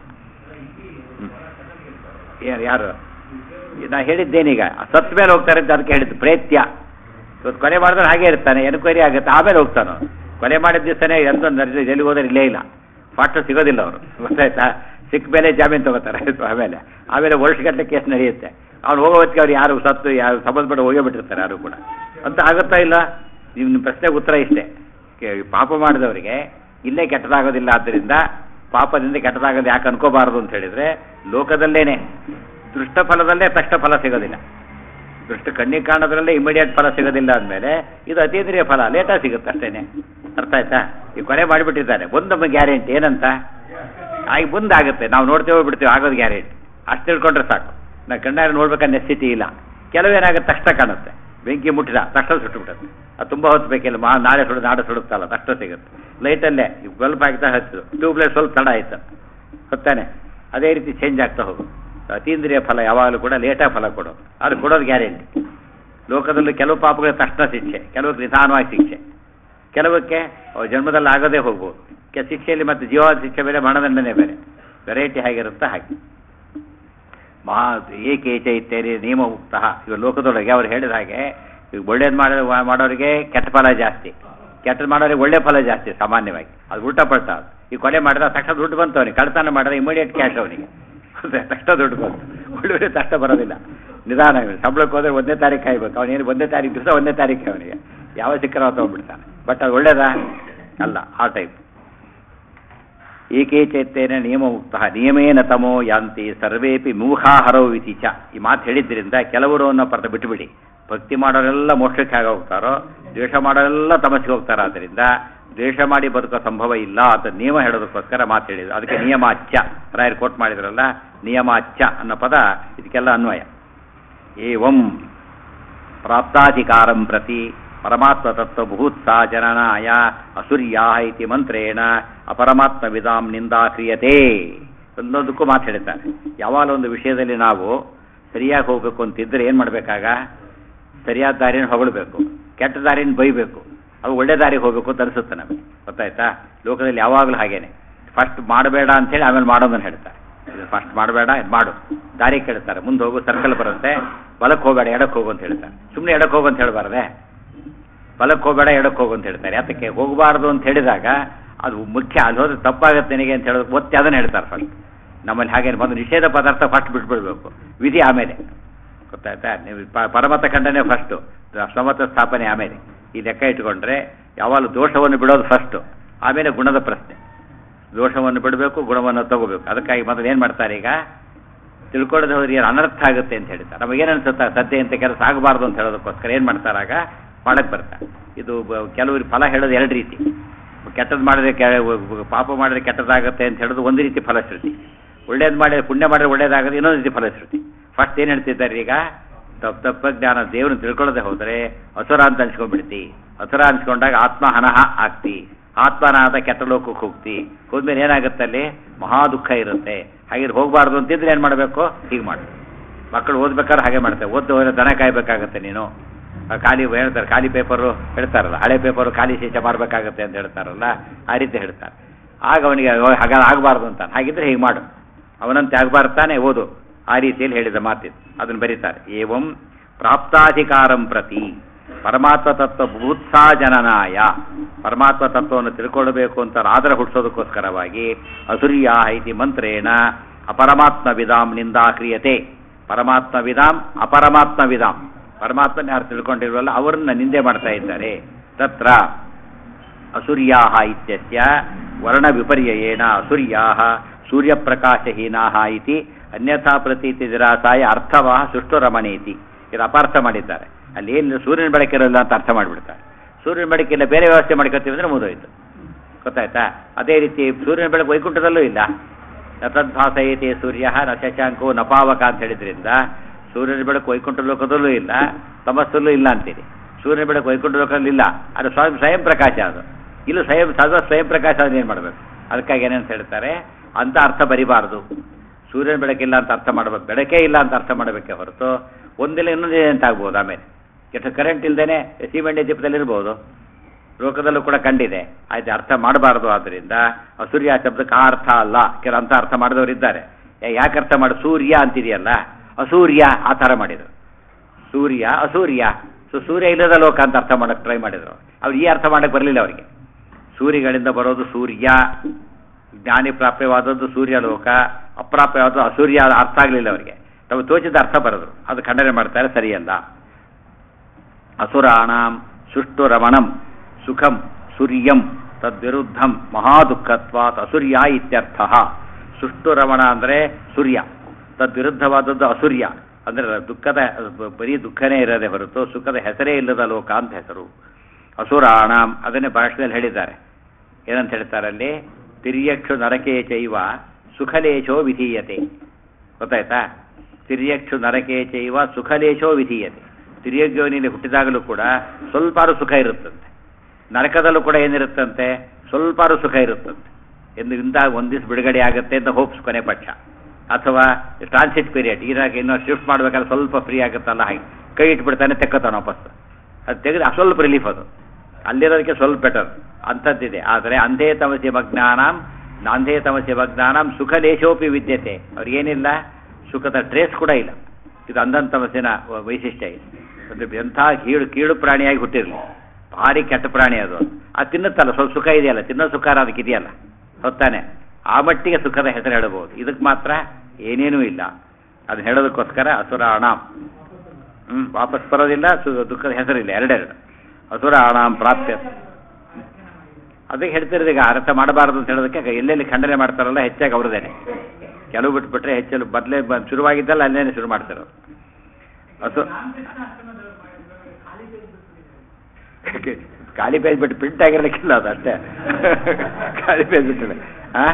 ಯಾರು ಯಾರು ನಾ ಹೇಳಿದ್ದೇನೀಗ ಸತ್ ಮೇಲೆ ಹೋಗ್ತಾರೆ ಅಂತ ಅದಕ್ಕೆ ಹೇಳಿದ್ದು ಪ್ರೇತ್ಯ ಇವತ್ತು ಕೊಲೆ ಮಾಡಿದ್ರೆ ಹಾಗೆ ಇರ್ತಾನೆ ಎನ್ಕ್ವೈರಿ ಆಗುತ್ತೆ ಆಮೇಲೆ ಹೋಗ್ತಾನೆ ಕೊಲೆ ಮಾಡಿದ ದಿವಸನೇ ಎಂತ ಎಲ್ಲಿ ಹೋದ್ರೆ ಇಲ್ಲೇ ಇಲ್ಲ ಫಾಸ್ಟ್ ಸಿಗೋದಿಲ್ಲ ಅವರು ಗೊತ್ತಾಯ್ತಾ ಸಿಕ್ಕ ಮೇಲೆ ಜಾಮೀನು ತಗೋತಾರೆ ಆಮೇಲೆ ಆಮೇಲೆ ವರ್ಷಗಟ್ಟಲೆ ಕೇಸ್ ನಡೆಯುತ್ತೆ ಅವ್ನು ಹೋಗೋ ಹೊತ್ತಿಗೆ ಅವ್ರು ಯಾರು ಸತ್ತು ಯಾರು ಸಂಬಂಧಪಟ್ಟ ಹೋಗೇ ಬಿಟ್ಟಿರ್ತಾರೆ ಯಾರು ಕೂಡ ಅಂತ ಆಗುತ್ತಾ ಇಲ್ಲ ನೀವು ನಿಮ್ಮ ಪ್ರಶ್ನೆಗೆ ಉತ್ತರ ಇಷ್ಟೇ ಪಾಪ ಮಾಡಿದವರಿಗೆ ಇಲ್ಲೇ ಕೆಟ್ಟದಾಗೋದಿಲ್ಲ ಆದ್ದರಿಂದ ಪಾಪದಿಂದ ಕೆಟ್ಟದಾಗೋದು ಯಾಕೆ ಅನ್ಕೋಬಾರದು ಅಂತ ಹೇಳಿದ್ರೆ ಲೋಕದಲ್ಲೇನೆ ದೃಷ್ಟ ಫಲದಲ್ಲೇ ತಕ್ಷಣ ಫಲ ಸಿಗೋದಿಲ್ಲ ದೃಷ್ಟ ಕಣ್ಣಿಗೆ ಕಾಣೋದ್ರಲ್ಲೇ ಇಮಿಡಿಯೇಟ್ ಫಲ ಸಿಗೋದಿಲ್ಲ ಅಂದಮೇಲೆ ಇದು ಅತೀಂದ್ರಿಯ ಫಲ ಲೇಟಾಗಿ ಸಿಗುತ್ತೆ ಅಷ್ಟೇನೆ ಅರ್ಥ ಆಯ್ತಾ ಈ ಕೊನೆ ಮಾಡಿಬಿಟ್ಟಿದ್ದಾರೆ ಒಂದೊಮ್ಮೆ ಗ್ಯಾರಂಟಿ ಏನಂತ ಆಗಿ ಮುಂದಾಗುತ್ತೆ ನಾವು ನೋಡ್ತೇವೆ ಬಿಡ್ತೇವೆ ಆಗೋದು ಗ್ಯಾರಂಟಿ ಅಷ್ಟು ತಿಳ್ಕೊಂಡ್ರೆ ಸಾಕು ನಾವು ಕಣ್ಣಾರೆ ನೋಡ್ಬೇಕನ್ನೋ ಸ್ಥಿತಿ ಇಲ್ಲ ಕೆಲವೇನಾಗುತ್ತೆ ತಕ್ಷಣ ಕಾಣುತ್ತೆ ಬೆಂಕಿ ಮುಟ್ಟಿದ ತಕ್ಷಣ ಸುಟ್ಟುಬಿಡುತ್ತೆ ಅದು ತುಂಬ ಹೊತ್ತು ಬೇಕಿಲ್ಲ ಮಾ ನಾಳೆ ಸುಡು ನಾಳೆ ಸುಡುತ್ತಲ್ಲ ತಕ್ಷಣ ಸಿಗುತ್ತೆ ಲೈಟಲ್ಲೇ ಬಲ್ಬ್ ಹಾಕ್ತಾ ಹಚ್ಚಿದ್ರು ಟ್ಯೂಬ್ಲೈಟ್ ಸ್ವಲ್ಪ ತಡ ಆಯ್ತು ಹೊತ್ತಾನೆ ಅದೇ ರೀತಿ ಚೇಂಜ್ ಆಗ್ತಾ ಹೋಗು ಅತೀಂದ್ರಿಯ ಫಲ ಯಾವಾಗಲೂ ಕೂಡ ಲೇಟಾಗಿ ಫಲ ಕೊಡೋದು ಅದು ಕೊಡೋದು ಗ್ಯಾರಂಟಿ ಲೋಕದಲ್ಲಿ ಕೆಲವು ಪಾಪಗಳಿಗೆ ತಕ್ಷಣ ಶಿಕ್ಷೆ ಕೆಲವು ನಿಧಾನವಾಗಿ ಶಿಕ್ಷೆ ಕೆಲವಕ್ಕೆ ಅವು ಜನ್ಮದಲ್ಲಿ ಆಗೋದೇ ಹೋಗ್ಬೋದು ಕೆ ಶಿಕ್ಷೆಯಲ್ಲಿ ಮತ್ತೆ ಜೀವಾದ ಶಿಕ್ಷೆ ಬೇರೆ ಮರಣದಂಡನೆ ಬೇರೆ ವೆರೈಟಿ ಹೇಗಿರುತ್ತಾ ಹಾಗೆ ಮಹಾ ಏಕೇಚ ಇತ್ಯಾದಿ ನಿಯಮ ಮುಕ್ತ ಇವಾಗ ಲೋಕದೊಳಗೆ ಅವ್ರು ಹೇಳಿದ ಹಾಗೆ ಈಗ ಒಳ್ಳೇದು ಮಾಡೋ ಮಾಡೋರಿಗೆ ಕೆಟ್ಟ ಫಲ ಜಾಸ್ತಿ ಕೆಟ್ಟದ್ದು ಮಾಡೋರಿಗೆ ಒಳ್ಳೆ ಫಲ ಜಾಸ್ತಿ ಸಾಮಾನ್ಯವಾಗಿ ಅದು ಉಲ್ಟಾ ಪಲ್ಟಾ ಅದು ಈ ಕೊಲೆ ಮಾಡಿದ ತಕ್ಷಣ ದುಡ್ಡು ಬಂತು ಅವನಿಗೆ ಕಳ್ತನ ಮಾಡಿದ್ರೆ ಇಮಿಡಿಯೇಟ್ ಕ್ಯಾಶ್ ಅವನಿಗೆ ತಕ್ಷಣ ದುಡ್ಡು ಬಂತು ಒಳ್ಳೆ ಕಷ್ಟ ಬರೋದಿಲ್ಲ ನಿಧಾನ ಸಂಬಳಕ್ಕೆ ಹೋದ್ರೆ ಒಂದನೇ ತಾರೀಕು ಕಾಯ್ಬೇಕು ಅವನೇನು ಒಂದನೇ ತಾರೀಕು ದಿವಸ ಒಂದನೇ ತಾರೀಕು ಅವನಿಗೆ ಯಾವ ಸಿಕ್ಕರ ತೊಗೊಂಡ್ಬಿಡ್ತಾನೆ ಬಟ್ ಅದು ಒಳ್ಳೇದಾ ಅಲ್ಲ ಆ ಟೈಪ್ ಏಕೆ ಚೈತನ್ಯ ನಿಯಮ ಮುಕ್ತ ನಿಯಮೇನ ತಮೋ ಯಾಂತಿ ಸರ್ವೇಪಿ ಮೂಹಾಹರವು ಇತಿ ಚ ಈ ಮಾತು ಹೇಳಿದ್ರಿಂದ ಕೆಲವರು ಅನ್ನೋ ಪರ್ದ ಬಿಟ್ಟುಬಿಡಿ ಭಕ್ತಿ ಮಾಡೋರೆಲ್ಲ ಮೋಕ್ಷಕ್ಕೆ ಆಗ ಹೋಗ್ತಾರೋ ದ್ವೇಷ ಮಾಡೋರೆಲ್ಲ ತಮಸ್ಸಿಗೆ ಹೋಗ್ತಾರ ಆದ್ದರಿಂದ ದ್ವೇಷ ಮಾಡಿ ಬದುಕೋ ಸಂಭವ ಇಲ್ಲ ಅಂತ ನಿಯಮ ಹೇಳೋದಕ್ಕೋಸ್ಕರ ಮಾತು ಹೇಳಿದ್ರು ಅದಕ್ಕೆ ನಿಯಮಾಚ್ಯ ರಾಯರು ಕೋಟ್ ಮಾಡಿದ್ರಲ್ಲ ನಿಯಮಾಚ್ಯ ಅನ್ನೋ ಪದ ಇದಕ್ಕೆಲ್ಲ ಅನ್ವಯ ಏವಂ ಪ್ರಾಪ್ತಾಧಿಕಾರಂ ಪ್ರತಿ ಪರಮಾತ್ಮ ತತ್ವ ಭೂತ್ಸಾ ಜನನಾಯ ಅಸುರ್ಯಾ ಇತಿ ಮಂತ್ರೇಣ ಅಪರಮಾತ್ಮ ವಿಧಾಂ ನಿಂದಾ ಕ್ರಿಯತೆ ಒಂದೊಂದಕ್ಕೂ ಮಾತು ಹೇಳ್ತಾರೆ ಯಾವಾಗ ಒಂದು ವಿಷಯದಲ್ಲಿ ನಾವು ಸರಿಯಾಗಿ ಹೋಗ್ಬೇಕು ಅಂತಿದ್ರೆ ಏನು ಮಾಡಬೇಕಾಗ ಸರಿಯಾದ ದಾರಿನ ಹೊಗಳಬೇಕು ಕೆಟ್ಟ ದಾರಿನ ಬೈಬೇಕು ಅದು ಒಳ್ಳೆ ದಾರಿಗೆ ಹೋಗ್ಬೇಕು ಅಂತ ಅನಿಸುತ್ತೆ ನಮಗೆ ಗೊತ್ತಾಯ್ತಾ ಲೋಕದಲ್ಲಿ ಯಾವಾಗಲೂ ಹಾಗೇನೆ ಫಸ್ಟ್ ಮಾಡಬೇಡ ಅಂತೇಳಿ ಆಮೇಲೆ ಮಾಡೋದನ್ನು ಹೇಳ್ತಾರೆ ಇದು ಫಸ್ಟ್ ಮಾಡಬೇಡ ಇದು ಮಾಡು ದಾರಿ ಕೇಳ್ತಾರೆ ಮುಂದೆ ಹೋಗು ಸರ್ಕಲ್ ಬರುತ್ತೆ ಬಲಕ್ಕೆ ಹೋಗಬೇಡ ಎಡಕ್ಕೆ ಹೋಗು ಅಂತ ಹೇಳ್ತಾರೆ ಸುಮ್ಮನೆ ಎಡಕ್ಕೆ ಹೋಗು ಅಂತ ಹೇಳ್ಬಾರ್ದೆ ಬಲಕ್ಕೆ ಹೋಗಬೇಡ ಎಡಕ್ಕೆ ಹೋಗು ಅಂತ ಹೇಳ್ತಾರೆ ಯಾತಕ್ಕೆ ಹೋಗಬಾರ್ದು ಅಂತ ಹೇಳಿದಾಗ ಅದು ಮುಖ್ಯ ಅಲ್ಲಿ ಹೋದ್ರೆ ತಪ್ಪಾಗುತ್ತೆ ನಿನಗೆ ಅಂತ ಹೇಳೋದು ಒತ್ತಿ ಅದನ್ನು ಹೇಳ್ತಾರೆ ಫಸ್ಟ್ ನಮ್ಮಲ್ಲಿ ಹಾಗೇನು ಬಂದು ನಿಷೇಧ ಪದಾರ್ಥ ಫಸ್ಟ್ ಬಿಟ್ಬಿಡ್ಬೇಕು ವಿಧಿ ಆಮೇಲೆ ಗೊತ್ತಾಯ್ತಾ ನೀವು ಪ- ಪರಮತ ಖಂಡನೆ ಫಸ್ಟು ಸಮತ ಸ್ಥಾಪನೆ ಆಮೇಲೆ ಈ ಲೆಕ್ಕ ಇಟ್ಕೊಂಡ್ರೆ ಯಾವಾಗಲೂ ದೋಷವನ್ನು ಬಿಡೋದು ಫಸ್ಟು ಆಮೇಲೆ ಗುಣದ ಪ್ರಶ್ನೆ ದೋಷವನ್ನು ಬಿಡಬೇಕು ಗುಣವನ್ನು ತಗೋಬೇಕು ಅದಕ್ಕಾಗಿ ಮೊದಲು ಏನು ಮಾಡ್ತಾರೆ ಈಗ ತಿಳ್ಕೊಳ್ಳೋದು ಹೋದ್ರೆ ಏನು ಅನರ್ಥ ಆಗುತ್ತೆ ಅಂತ ಹೇಳ್ತಾರೆ ನಮಗೇನು ಅನ್ಸುತ್ತಾ ಸದ್ಯ ಅಂತ ಕೆಲಸ ಆಗಬಾರ್ದು ಅಂತ ಹೇಳೋದಕ್ಕೋಸ್ಕರ ಏನು ಮಾಡ್ತಾರಾಗ ಮಾಡಕ್ಕೆ ಬರ್ತಾರೆ ಇದು ಬ- ಕೆಲವ್ರಿಗೆ ಫಲ ಹೇಳೋದು ಎರಡು ರೀತಿ ಕೆಟ್ಟದ್ದು ಮಾಡಿದ್ರೆ ಕೆ- ಪಾಪ ಮಾಡಿದ್ರೆ ಕೆಟ್ಟದಾಗುತ್ತೆ ಅಂತ ಹೇಳೋದು ಒಂದು ರೀತಿ ಫಲಶ್ರುತಿ ಒಳ್ಳೇದು ಮಾಡಿದ್ರೆ ಪುಣ್ಯ ಮಾಡಿದ್ರೆ ಒಳ್ಳೇದಾಗುತ್ತೆ ಇನ್ನೊಂದು ರೀತಿ ಫಲಶ್ರುತಿ ಫಸ್ಟ್ ಏನು ಹೇಳ್ತಿದ್ದಾರೆ ಈಗ ತಪ್ಪು ತಪ್ಪ ಜ್ಞಾನ ದೇವ್ರನ್ನ ತಿಳ್ಕೊಳ್ಳೋದೇ ಹೋದರೆ ಅಸುರ ಅಂತ ಅನ್ಸ್ಕೊಂಡ್ಬಿಡ್ತಿ ಅಸುರ ಅನ್ಸ್ಕೊಂಡಾಗ ಆತ್ಮ ಹನಹ ಆಗ್ತಿ ಆತ್ಮನಾದ ಕೆಟ್ಟ ಲೋಕಕ್ಕೆ ಹೋಗ್ತಿ ಹೋದ್ಮೇಲೆ ಏನಾಗುತ್ತೆ ಅಲ್ಲಿ ಮಹಾ ದುಃಖ ಇರುತ್ತೆ ಹಾಗೆ ಹೋಗಬಾರ್ದು ಅಂತಿದ್ರೆ ಏನು ಮಾಡಬೇಕು ಹೀಗೆ ಮಾಡಿ ಮಕ್ಕಳು ಓದ್ಬೇಕಾದ್ರೆ ಹಾಗೆ ಮಾಡ್ತಾರೆ ಓದ್ತು ಹೋದ್ರೆ ದನ ಕಾಯ್ಬೇಕಾಗತ್ತೆ ನೀನು ಆ ಖಾಲಿ ಹೇಳ್ತಾರೆ ಖಾಲಿ ಪೇಪರು ಹೇಳ್ತಾರಲ್ಲ ಹಳೆ ಪೇಪರು ಖಾಲಿ ಶೀಚ ಮಾಡಬೇಕಾಗತ್ತೆ ಅಂತ ಹೇಳ್ತಾರಲ್ಲ ಆ ರೀತಿ ಹೇಳ್ತಾರೆ ಆಗ ಅವನಿಗೆ ಹಾಗೆ ಆಗಬಾರ್ದು ಅಂತ ಹಾಗಿದ್ರೆ ಹೀಗೆ ಮಾಡು ಅವನಂತೆ ಆಗಬಾರ್ದು ತಾನೇ ಓದು ಆ ರೀತಿಯಲ್ಲಿ ಹೇಳಿದ ಮಾತಿದು ಅದನ್ನು ಬರೀತಾರೆ ಏವಂ ಪ್ರಾಪ್ತಾಧಿಕಾರಂ ಪ್ರತಿ ಪರಮಾತ್ಮ ತತ್ವ ಭೂತ್ಸಾ ಜನನಾಯ ಪರಮಾತ್ಮ ತತ್ವವನ್ನು ತಿಳ್ಕೊಳ್ಬೇಕು ಅಂತ ಆದರ ಹುಟ್ಟಿಸೋದಕ್ಕೋಸ್ಕರವಾಗಿ ಅಸುರ್ಯ ಇತಿ ಮಂತ್ರೇಣ ಅಪರಮಾತ್ಮ ವಿಧಾಂ ನಿಂದಾ ಕ್ರಿಯತೆ ಪರಮಾತ್ಮ ವಿಧಾಂ ಅಪರಮಾತ್ಮ ವಿಧಾಂ ಪರಮಾತ್ಮನ ಯಾರು ತಿಳ್ಕೊಂಡಿಲ್ವಲ್ಲ ಅವರನ್ನ ನಿಂದೆ ಮಾಡ್ತಾ ಇದ್ದಾರೆ ತತ್ರ ಅಸುರ್ಯಾ ಇತ್ಯಸ್ಯ ವರ್ಣ ವಿಪರ್ಯಯೇನ ಅಸುರ್ಯಾ ಸೂರ್ಯಪ್ರಕಾಶಹೀನಾ ಇತಿ ಅನ್ಯಥಾ ಪ್ರತೀತಿ ನಿರಾಸಾಯ ಅರ್ಥವ ಸುಷ್ಟುರಮಣೇತಿ ಇದು ಅಪಾರ್ಥ ಮಾಡಿದ್ದಾರೆ ಅಲ್ಲಿ ಏನು ಸೂರ್ಯನ ಬೆಳಕಿರಲ್ಲ ಅಂತ ಅರ್ಥ ಮಾಡಿಬಿಡ್ತಾರೆ ಸೂರ್ಯನ ಬೆಳಕಿಲ್ಲ ಬೇರೆ ವ್ಯವಸ್ಥೆ ಮಾಡ್ಕೊತೀವಿ ಅಂದ್ರೆ ಮುಗಿದೋಯ್ತು ಗೊತ್ತಾಯ್ತಾ ಅದೇ ರೀತಿ ಸೂರ್ಯನ ಬೆಳಕು ವೈಕುಂಠದಲ್ಲೂ ಇಲ್ಲ ನ ತದ್ಭಾಸಯತೆ ಸೂರ್ಯ ನ ಶಶಾಂಕೋ ನಪಾವಕ ಅಂತ ಹೇಳಿದ್ರಿಂದ ಸೂರ್ಯನ ಬೆಳಕು ವೈಕುಂಠ ಲೋಕದಲ್ಲೂ ಇಲ್ಲ ತಮಸ್ಸಲ್ಲೂ ಇಲ್ಲ ಅಂತೀರಿ ಸೂರ್ಯನ ಬೆಳಕು ವೈಕುಂಠ ಲೋಕದಲ್ಲಿ ಇಲ್ಲ ಅದು ಸ್ವಯಂ ಸ್ವಯಂ ಪ್ರಕಾಶ ಅದು ಇಲ್ಲ ಸ್ವಯಂ ಸದಾ ಸ್ವಯಂ ಪ್ರಕಾಶ ಏನು ಮಾಡಬೇಕು ಅದಕ್ಕಾಗಿ ಏನಂತ ಹೇಳ್ತಾರೆ ಅಂತ ಅರ್ಥ ಬರಿಬಾರ್ದು ಸೂರ್ಯನ ಬೆಳಕಿಲ್ಲ ಅಂತ ಅರ್ಥ ಮಾಡಬೇಕು ಬೆಳಕೇ ಇಲ್ಲ ಅಂತ ಅರ್ಥ ಮಾಡಬೇಕೆ ಹೊರತು ಒಂದಿಲ್ಲ ಇನ್ನೊಂದು ಅಂತ ಆಗ್ಬೋದು ಆಮೇಲೆ ಕೆಟ್ಟ ಕರೆಂಟ್ ಇಲ್ದೇನೆ ಸಿಮೆಂಟ್ ದೀಪದಲ್ಲಿ ಇರ್ಬೋದು ಲೋಕದಲ್ಲೂ ಕೂಡ ಕಂಡಿದೆ ಆಯ್ತು ಅರ್ಥ ಮಾಡಬಾರ್ದು ಆದ್ದರಿಂದ ಅಸೂರ್ಯ ಶಬ್ದಕ್ಕೆ ಆ ಅರ್ಥ ಅಲ್ಲ ಕೆಲ ಅಂತ ಅರ್ಥ ಮಾಡಿದವರು ಇದ್ದಾರೆ ಯಾ- ಯಾಕೆ ಅರ್ಥ ಮಾಡಿ ಸೂರ್ಯ ಅಂತಿದೆಯಲ್ಲ ಅಸೂರ್ಯ ಆ ಥರ ಮಾಡಿದರು ಸೂರ್ಯ ಅಸೂರ್ಯ ಸೊ ಸೂರ್ಯ ಇಲ್ಲದ ಲೋಕ ಅಂತ ಅರ್ಥ ಮಾಡಕ್ಕೆ ಟ್ರೈ ಮಾಡಿದ್ರು ಅವ್ರು ಈ ಅರ್ಥ ಮಾಡಕ್ಕೆ ಬರಲಿಲ್ಲ ಅವರಿಗೆ ಸೂರ್ಯಗಳಿಂದ ಬರೋದು ಸೂರ್ಯ ಜ್ಞಾನಿ ಪ್ರಾಪ್ಯವಾದದ್ದು ಸೂರ್ಯ ಲೋಕ ಅಪ್ರಾಪ್ಯವಾದದ್ದು ಅಸೂರ್ಯ ಅರ್ಥ ಆಗಲಿಲ್ಲ ಅವರಿಗೆ ತಾವು ತೋಚಿದ ಅರ್ಥ ಬರೆದ್ರು ಅದು ಖಂಡನೆ ಮಾಡ್ತಾರೆ ಸರಿಯಲ್ಲ ಅಸುರಾಣಾಂ ಸುಷ್ಟು ರಮಣಂ ಸುಖಂ ಸೂರ್ಯಂ ತದ್ವಿರುದ್ಧಂ ಮಹಾದುಃಖತ್ವಾತ್ ಅಸುರ್ಯ ಇತ್ಯರ್ಥ ಸುಷ್ಟು ರಮಣ ಅಂದರೆ ಸೂರ್ಯ ತದ್ವಿರುದ್ಧವಾದದ್ದು ಅಸುರ್ಯ ಅಂದರೆ ದುಃಖದ ಬರೀ ದುಃಖನೇ ಇರದೆ ಹೊರತು ಸುಖದ ಹೆಸರೇ ಇಲ್ಲದ ಲೋಕ ಅಂತ ಹೆಸರು ಅಸುರಾಣಾಂ ಅದನ್ನೇ ಭಾಷೆಯಲ್ಲಿ ಹೇಳಿದ್ದಾರೆ ಏನಂತ ಹೇಳ್ತಾರೆ ಅಲ್ಲಿ ತಿರ್ಯಕ್ಷು ನರಕೇ ಚೈವ ಸುಖಲೇಶೋ ವಿಧೀಯತೆ ಗೊತ್ತಾಯ್ತಾ ತಿರ್ಯಕ್ಷು ನರಕೇ ಚೈವ ಸುಖಲೇಶೋ ವಿಧೀಯತೆ ತಿರ್ಯಜ್ಯೋನಿಯಲ್ಲಿ ಹುಟ್ಟಿದಾಗಲೂ ಕೂಡ ಸ್ವಲ್ಪಾರು ಸುಖ ಇರುತ್ತಂತೆ ನರಕದಲ್ಲೂ ಕೂಡ ಏನಿರುತ್ತಂತೆ ಸ್ವಲ್ಪಾರು ಸುಖ ಇರುತ್ತಂತೆ ಎಂದು ಇಂಥ ಒಂದಿವ್ಸ ಬಿಡುಗಡೆ ಆಗುತ್ತೆ ಅಂತ ಹೋಪ್ಸ್ ಕೊನೆ ಪಕ್ಷ ಅಥವಾ ಟ್ರಾನ್ಸಿಟ್ ಪೀರಿಯಡ್ ಇರಾಗ ಇನ್ನೂ ಶಿಫ್ಟ್ ಮಾಡ್ಬೇಕಾದ್ರೆ ಸ್ವಲ್ಪ ಫ್ರೀ ಆಗುತ್ತಲ್ಲ ಹಾಗೆ ಕೈ ಇಟ್ಬಿಡ್ತಾನೆ ತೆಕ್ಕೋತಾನೆ ವಾಪಸ್ ಅದು ತೆಗೆದು ಸ್ವಲ್ಪ ರಿಲೀಫ್ ಅದು ಅಲ್ಲಿರೋದಕ್ಕೆ ಸ್ವಲ್ಪ ಬೆಟರ್ ಅಂಥದ್ದಿದೆ ಆದರೆ ಅಂಧೇ ತಮಸ್ಯ ಮಜ್ಞಾನಂ ನಾಂಧೇ ತಮಸ್ಯ ಮಜ್ಞಾನಂ ಸುಖಲೇಶೋಪಿ ವಿದ್ಯತೆ ಅವ್ರಿಗೇನಿಲ್ಲ ಸುಖದ ಟ್ರೇಸ್ ಕೂಡ ಇಲ್ಲ ಇದು ಅಂಧನ್ ತಮಸ್ಸಿನ ವ- ವೈಶಿಷ್ಟ್ಯ ಇದೆ ಅಂದ್ರೆ ಎಂಥ ಕೀಳು ಕೀಳು ಪ್ರಾಣಿಯಾಗಿ ಹುಟ್ಟಿರಲಿ ಭಾರಿ ಕೆಟ್ಟ ಪ್ರಾಣಿ ಅದು ಅದು ತಿನ್ನುತ್ತಲ್ಲ ಸ್ವಲ್ಪ ಸುಖ ಇದೆಯಲ್ಲ ತಿನ್ನೋ ಸುಖಾರ ಅದಕ್ಕೆ ಇದೆಯಲ್ಲ ಹೊತ್ತಾನೆ ಆ ಮಟ್ಟಿಗೆ ಸುಖದ ಹೆಸರು ಹೇಳಬಹುದು ಇದಕ್ಕೆ ಮಾತ್ರ ಏನೇನೂ ಇಲ್ಲ ಅದನ್ನ ಹೇಳೋದಕ್ಕೋಸ್ಕರ ಅಸುರಾಣಾಂ ಹ್ಮ್ ವಾಪಸ್ ಬರೋದಿಲ್ಲ ಸು- ದುಃಖದ ಹೆಸರಿಲ್ಲ ಎರಡೆರಡು ಅಸುರಾಣಾಂ ಪ್ರಾಪ್ಯ ಅದಕ್ಕೆ ಹೇಳ್ತಿರೋದು ಈಗ ಅರ್ಥ ಮಾಡಬಾರದು ಅಂತ ಹೇಳೋದಕ್ಕೆ ಎಲ್ಲೆಲ್ಲಿ ಖಂಡನೆ ಮಾಡ್ತಾರಲ್ಲ ಹೆಚ್ಚಾಗಿ ಅವ್ರದ್ದೇನೆ ಕೆಲವು ಬಿಟ್ಬಿಟ್ರೆ ಹೆಚ್ಚಲು ಮೊದಲೇ ಬ- ಶುರುವಾಗಿದ್ದಲ್ಲ ಅಲ್ಲೇನೆ ಶುರು ಮಾಡ್ತಾರೆ ಅಸು ಖಾಲಿ ಪೇಜ್ ಬಿಟ್ಟು ಪ್ರಿಂಟ್ ಆಗಿರ್ಲಿಕ್ಕಿಲ್ಲ ಅದು ಅಷ್ಟೇ ಖಾಲಿ ಪೇಜ್ ಬಿಟ್ಟಿಲ್ಲ ಹಾ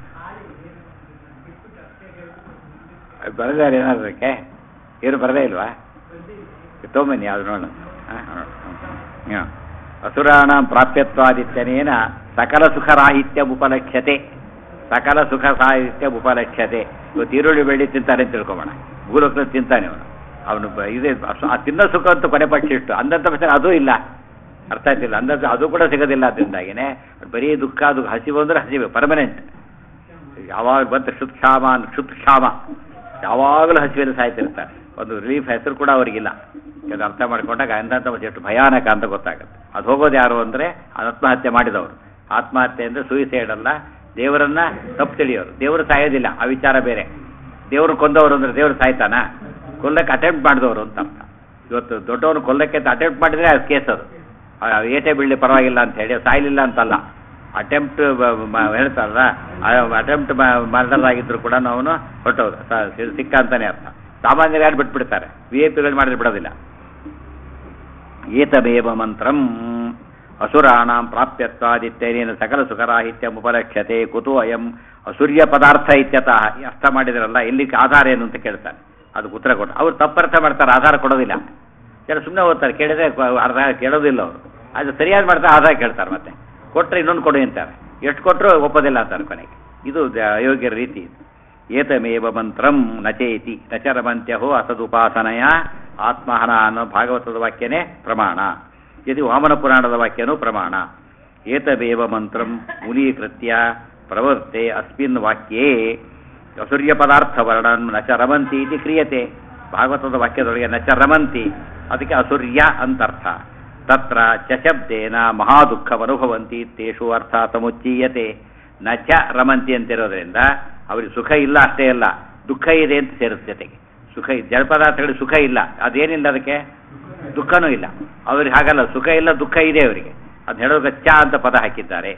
ಬರದಾರೆ ಏನಾದ್ರು ಅದಕ್ಕೆ ಏನು ಬರದೇ ಇಲ್ವಾ ತೊಗೊಂಬನ್ನಿ ಯಾವ್ದು ನೋಡೋಣ ಹಾಂ ಹಾಂ ಅಸುರಾಣ ಪ್ರಾಪ್ಯತ್ವಾದಿತ್ಯನೇನ ಸಕಲ ಸುಖರಾಹಿತ್ಯ ಉಪಲಕ್ಷ್ಯತೆ ಸಕಲ ಸುಖ ಸಾಹಿತ್ಯ ಉಪಲಕ್ಷ್ಯತೆ ಇವತ್ತು ಈರುಳ್ಳಿ ಬೆಳ್ಳಿ ತಿಂತಾನೆ ಅಂತ ತಿಳ್ಕೊಬೋಣ ಭೂಲೋಕದ ತಿಂತಾನೆ ಅವನು ಅವನು ಬ- ಇದೇ ಅಸು- ಆ ತಿನ್ನೋ ಸುಖ ಅಂತೂ ಕೊನೆ ಪಕ್ಷ ಇಷ್ಟು ಅಂದಂತ ಪಕ್ಷ ಅದೂ ಇಲ್ಲ ಅರ್ಥ ಆಯ್ತಿಲ್ಲ ಅಂದಂತ ಅದು ಕೂಡ ಸಿಗೋದಿಲ್ಲ ಅದರಿಂದಾಗಿನೇ ಬರೀ ದುಃಖ ಅದು ಹಸಿವು ಅಂದ್ರೆ ಹಸಿವೆ ಪರ್ಮನೆಂಟ್ ಯಾವಾಗ ಬಂತ ಕ್ಷುತ್ಕ್ಷಾಮ ಕ್ಷುತ್ಕ್ಷಾಮ ಯಾವಾಗಲೂ ಹಸಿವೆಲ್ಲ ಸಾಯ್ತಿರ್ತಾರೆ ಒಂದು ರಿಲೀಫ್ ಹೆಸರು ಕೂಡ ಅವರಿಗಿಲ್ಲ ಇದು ಅರ್ಥ ಮಾಡ್ಕೊಂಡಾಗ ಅಂದಂತ ಎಷ್ಟು ಭಯಾನಕ ಅಂತ ಗೊತ್ತಾಗುತ್ತೆ ಅದು ಹೋಗೋದು ಯಾರು ಅಂದರೆ ಆತ್ಮಹತ್ಯೆ ಮಾಡಿದವರು ಆತ್ಮಹತ್ಯೆ ಅಂದರೆ ಸೂಯಿಸೈಡ್ ಅಲ್ಲ ದೇವರನ್ನ ತಪ್ಪು ತಿಳಿಯೋರು ದೇವರು ಸಾಯೋದಿಲ್ಲ ಆ ವಿಚಾರ ಬೇರೆ ದೇವರು ಕೊಂದವರು ಅಂದ್ರೆ ದೇವರು ಸಾಯ್ತಾನ ಕೊಲ್ಲಕ್ಕೆ ಅಟೆಂಪ್ಟ್ ಮಾಡಿದವರು ಅಂತ ಅರ್ಥ ಇವತ್ತು ದೊಡ್ಡವನು ಕೊಲ್ಲಕ್ಕೆ ಅಟೆಂಪ್ಟ್ ಮಾಡಿದ್ರೆ ಅದು ಕೇಸ್ ಅದು ಆ, ಏಟೆ ಬೀಳಲಿ ಪರವಾಗಿಲ್ಲ ಅಂತ ಹೇಳಿ ಸಾಯ್ಲಿಲ್ಲ ಅಂತಲ್ಲ ಅಟೆಂಪ್ಟ್ ಹೇಳ್ತಾರಲ್ಲ ಅಟೆಂಪ್ಟ್ ಮರ್ಡರ್ ಆಗಿದ್ರು ಕೂಡ ಅವನು ಹೊಟ್ಟೋದು ಸ- ಸಿಕ್ಕ ಅಂತಾನೆ ಅರ್ಥ ಸಾಮಾನ್ಯರು ಯಾರು ಬಿಟ್ಬಿಡ್ತಾರೆ ವಿ ಐ ಪಿಗಳು ಮಾಡಿದ್ರೆ ಬಿಡೋದಿಲ್ಲ ಏತಮೇವ ಮಂತ್ರಂ ಅಸುರಾಣಾಂ ಪ್ರಾಪ್ಯತ್ವಾದಿತ್ಯನೇನ ಸಕಲ ಸುಖರಾಹಿತ್ಯ ಉಪಲಕ್ಷ್ಯತೆ ಕುತು ಅಯಂ ಅಸುರ್ಯ ಪದಾರ್ಥ ಇತ್ಯತಃ ಈ ಅರ್ಥ ಮಾಡಿದ್ರಲ್ಲ ಎಲ್ಲಿ ಆಧಾರ ಏನು ಅಂತ ಕೇಳ್ತಾನೆ ಅದಕ್ಕೆ ಉತ್ತರ ಕೊಟ್ಟು ಅವ್ರು ತಪ್ಪರ್ಥ ಮಾಡ್ತಾರೆ ಆಧಾರ ಕೊಡೋದಿಲ್ಲ ಕೆಲವು ಸುಮ್ಮನೆ ಓದ್ತಾರೆ ಕೇಳಿದ್ರೆ ಕ- ಅರ್ಧ ಕೇಳೋದಿಲ್ಲ ಅವರು ಅದು ಸರಿಯಾಗಿ ಮಾಡ್ತಾರೆ ಆಧಾರ ಕೇಳ್ತಾರೆ ಮತ್ತೆ ಕೊಟ್ಟರೆ ಇನ್ನೊಂದು ಕೊಡಿ ಅಂತಾರೆ ಎಷ್ಟು ಕೊಟ್ಟರು ಒಪ್ಪೋದಿಲ್ಲ ಅಂತಾರೆ ಕೊನೆಗೆ ಇದು ದ- ಅಯೋಗ್ಯರ ರೀತಿ ಇದು ಏತಮೇವ ಮಂತ್ರಂ ನಚೇತಿ ನಚರಮಂತ್ಯಹೋ ಅಸದುಪಾಸನೆಯ ಆತ್ಮಹನ ಅನ್ನೋ ಭಾಗವತದ ವಾಕ್ಯನೇ ಪ್ರಮಾಣ ಯದಿ ವಾಮನ ಪುರಾಣದ ವಾಕ್ಯನೂ ಪ್ರಮಾಣ ಏತಮೇವ ಮಂತ್ರಂ ಮೂಲೀಕೃತ್ಯ ಪ್ರವರ್ತೆ ಅಸ್ಮಿನ್ ವಾಕ್ಯೇ ಅಸುರ್ಯ ಪದಾರ್ಥ ವರ್ಣನ್ ನಚ ರಮಂತಿ ಇತಿ ಕ್ರಿಯತೆ ಭಾಗವತದ ವಾಕ್ಯದೊಳಗೆ ನಚ ರಮಂತಿ ಅದಕ್ಕೆ ಅಸುರ್ಯ ಅಂತರ್ಥ ತತ್ರ ಚ ಶಬ್ದೇನ ಮಹಾದುಃಖವನುಭವಂತಿ ತೇಷು ಅರ್ಥ ಸಮುಚ್ಚೀಯತೆ ನ ಚ ರಮಂತಿ ಅಂತಿರೋದ್ರಿಂದ ಅವರಿಗೆ ಸುಖ ಇಲ್ಲ ಅಷ್ಟೇ ಅಲ್ಲ ದುಃಖ ಇದೆ ಅಂತ ಸೇರುತ್ತೆ ಜೊತೆಗೆ ಸುಖ ಜಡ ಪದಾರ್ಥಗಳಿಗೆ ಸುಖ ಇಲ್ಲ ಅದೇನಿಲ್ಲ ಅದಕ್ಕೆ ದುಃಖನೂ ಇಲ್ಲ ಅವ್ರಿಗೆ ಹಾಗಲ್ಲ ಸುಖ ಇಲ್ಲ ದುಃಖ ಇದೆ ಅವರಿಗೆ ಅದು ಹೇಳೋಕೆ ಚ ಅಂತ ಪದ ಹಾಕಿದ್ದಾರೆ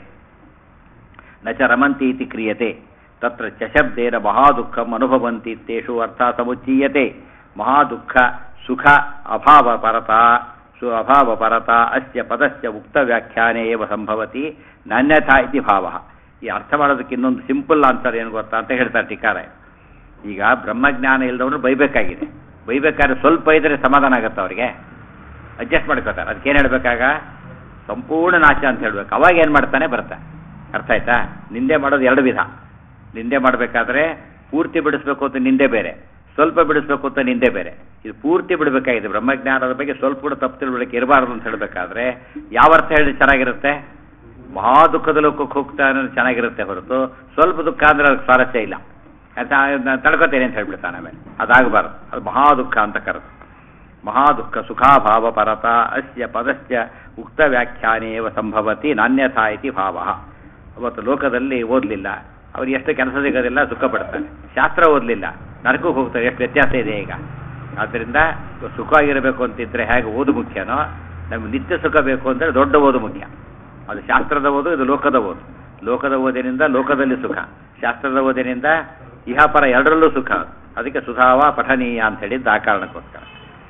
ನ ಚ ರಮಂತಿ ಇತಿ ಕ್ರಿಯತೆ ತತ್ರ ಚ ಶಬ್ದೇನ ಮಹಾದುಃಖಂ ಅನುಭವಂತಿ ತೇಷು ಅರ್ಥ ಸಮುಚ್ಚೀಯತೆ ಮಹಾದುಃಖ ಸುಖ ಅಭಾವ ಪರತ ಸು ಅಭಾವ ಪರತ ಅಸ್ಯ ಪದಸ್ಯ ಉಕ್ತ ವ್ಯಾಖ್ಯಾನೇ ಏವ ಸಂಭವತಿ ನಾನ್ಯಥಾ ಇತಿ ಭಾವ ಈ ಅರ್ಥ ಮಾಡೋದಕ್ಕೆ ಇನ್ನೊಂದು ಸಿಂಪಲ್ ಆನ್ಸರ್ ಏನು ಗೊತ್ತಾ ಅಂತ ಹೇಳ್ತಾರೆ ಟೀಕಾರ ಈಗ ಬ್ರಹ್ಮಜ್ಞಾನ ಇಲ್ಲದವನು ಬೈಬೇಕಾಗಿದೆ ಬೈಬೇಕಾದ್ರೆ ಸ್ವಲ್ಪ ಇದ್ರೆ ಸಮಾಧಾನ ಆಗುತ್ತೆ ಅವರಿಗೆ ಅಡ್ಜಸ್ಟ್ ಮಾಡ್ಕೋತಾರೆ ಅದಕ್ಕೇನು ಹೇಳ್ಬೇಕಾಗ ಸಂಪೂರ್ಣ ನಾಶ ಅಂತ ಹೇಳ್ಬೇಕು ಅವಾಗ ಏನು ಮಾಡ್ತಾನೆ ಬರ್ತಾನೆ ಅರ್ಥ ಆಯ್ತಾ ನಿಂದೆ ಮಾಡೋದು ಎರಡು ವಿಧ ನಿಂದೆ ಮಾಡಬೇಕಾದ್ರೆ ಪೂರ್ತಿ ಬಿಡಿಸ್ಬೇಕು ಅಂತ ನಿಂದೆ ಬೇರೆ ಸ್ವಲ್ಪ ಬಿಡಿಸ್ಬೇಕು ಅಂತ ನಿಂದೆ ಬೇರೆ ಇದು ಪೂರ್ತಿ ಬಿಡಬೇಕಾಗಿದೆ ಬ್ರಹ್ಮಜ್ಞಾನದ ಬಗ್ಗೆ ಸ್ವಲ್ಪ ಕೂಡ ತಪ್ಪು ತಿಳ್ಬಿಡಕ್ಕೆ ಇರಬಾರ್ದು ಅಂತ ಹೇಳಬೇಕಾದ್ರೆ ಯಾವ ಅರ್ಥ ಹೇಳಿದ್ರೆ ಚೆನ್ನಾಗಿರುತ್ತೆ ಮಹಾ ದುಃಖದ ಲೋಕಕ್ಕೆ ಹೋಗ್ತಾ ಅನ್ನೋದು ಚೆನ್ನಾಗಿರುತ್ತೆ ಹೊರತು ಸ್ವಲ್ಪ ದುಃಖ ಅಂದ್ರೆ ಅದಕ್ಕೆ ಸ್ವಾರಸ್ಯ ಇಲ್ಲ ಅಂತ ನಾನು ತಡ್ಕೋತೇನೆ ಅಂತ ಹೇಳ್ಬಿಡ್ತಾನೆ ಆಮೇಲೆ ಅದಾಗಬಾರ್ದು ಅದು ಮಹಾ ದುಃಖ ಅಂತ ಕರೆದು ಮಹಾ ದುಃಖ ಸುಖಾಭಾವ ಪರತ ಅಸ್ಯ ಪದಸ್ಯ ಉಕ್ತ ವ್ಯಾಖ್ಯಾನೇವ ಸಂಭವತಿ ನಾನ್ಯಥಾ ಇತಿ ಭಾವ ಅವತ್ತು ಲೋಕದಲ್ಲಿ ಓದಲಿಲ್ಲ ಅವ್ರಿಗೆ ಎಷ್ಟು ಕೆಲಸ ಸಿಗೋದಿಲ್ಲ ಸುಖ ಪಡ್ತಾರೆ ಶಾಸ್ತ್ರ ಓದಲಿಲ್ಲ ನರಕಕ್ಕೆ ಹೋಗ್ತಾರೆ ಎಷ್ಟು ವ್ಯತ್ಯಾಸ ಇದೆ ಈಗ ಆದ್ದರಿಂದ ಸುಖವಾಗಿರಬೇಕು ಅಂತಿದ್ರೆ ಹೇಗೆ ಓದು ಮುಖ್ಯನೋ ನಮ್ಗೆ ನಿತ್ಯ ಸುಖ ಬೇಕು ಅಂದರೆ ದೊಡ್ಡ ಓದು ಮುಖ್ಯ ಅದು ಶಾಸ್ತ್ರದ ಓದು ಇದು ಲೋಕದ ಓದು ಲೋಕದ ಓದಿನಿಂದ ಲೋಕದಲ್ಲಿ ಸುಖ ಶಾಸ್ತ್ರದ ಓದಿನಿಂದ ಇಹಾಪರ ಎರಡರಲ್ಲೂ ಸುಖ ಅದಕ್ಕೆ ಸುಧಾವ ಪಠನೀಯ ಅಂತ ಹೇಳಿದ್ದು ಆ ಕಾರಣಕ್ಕೋಸ್ಕರ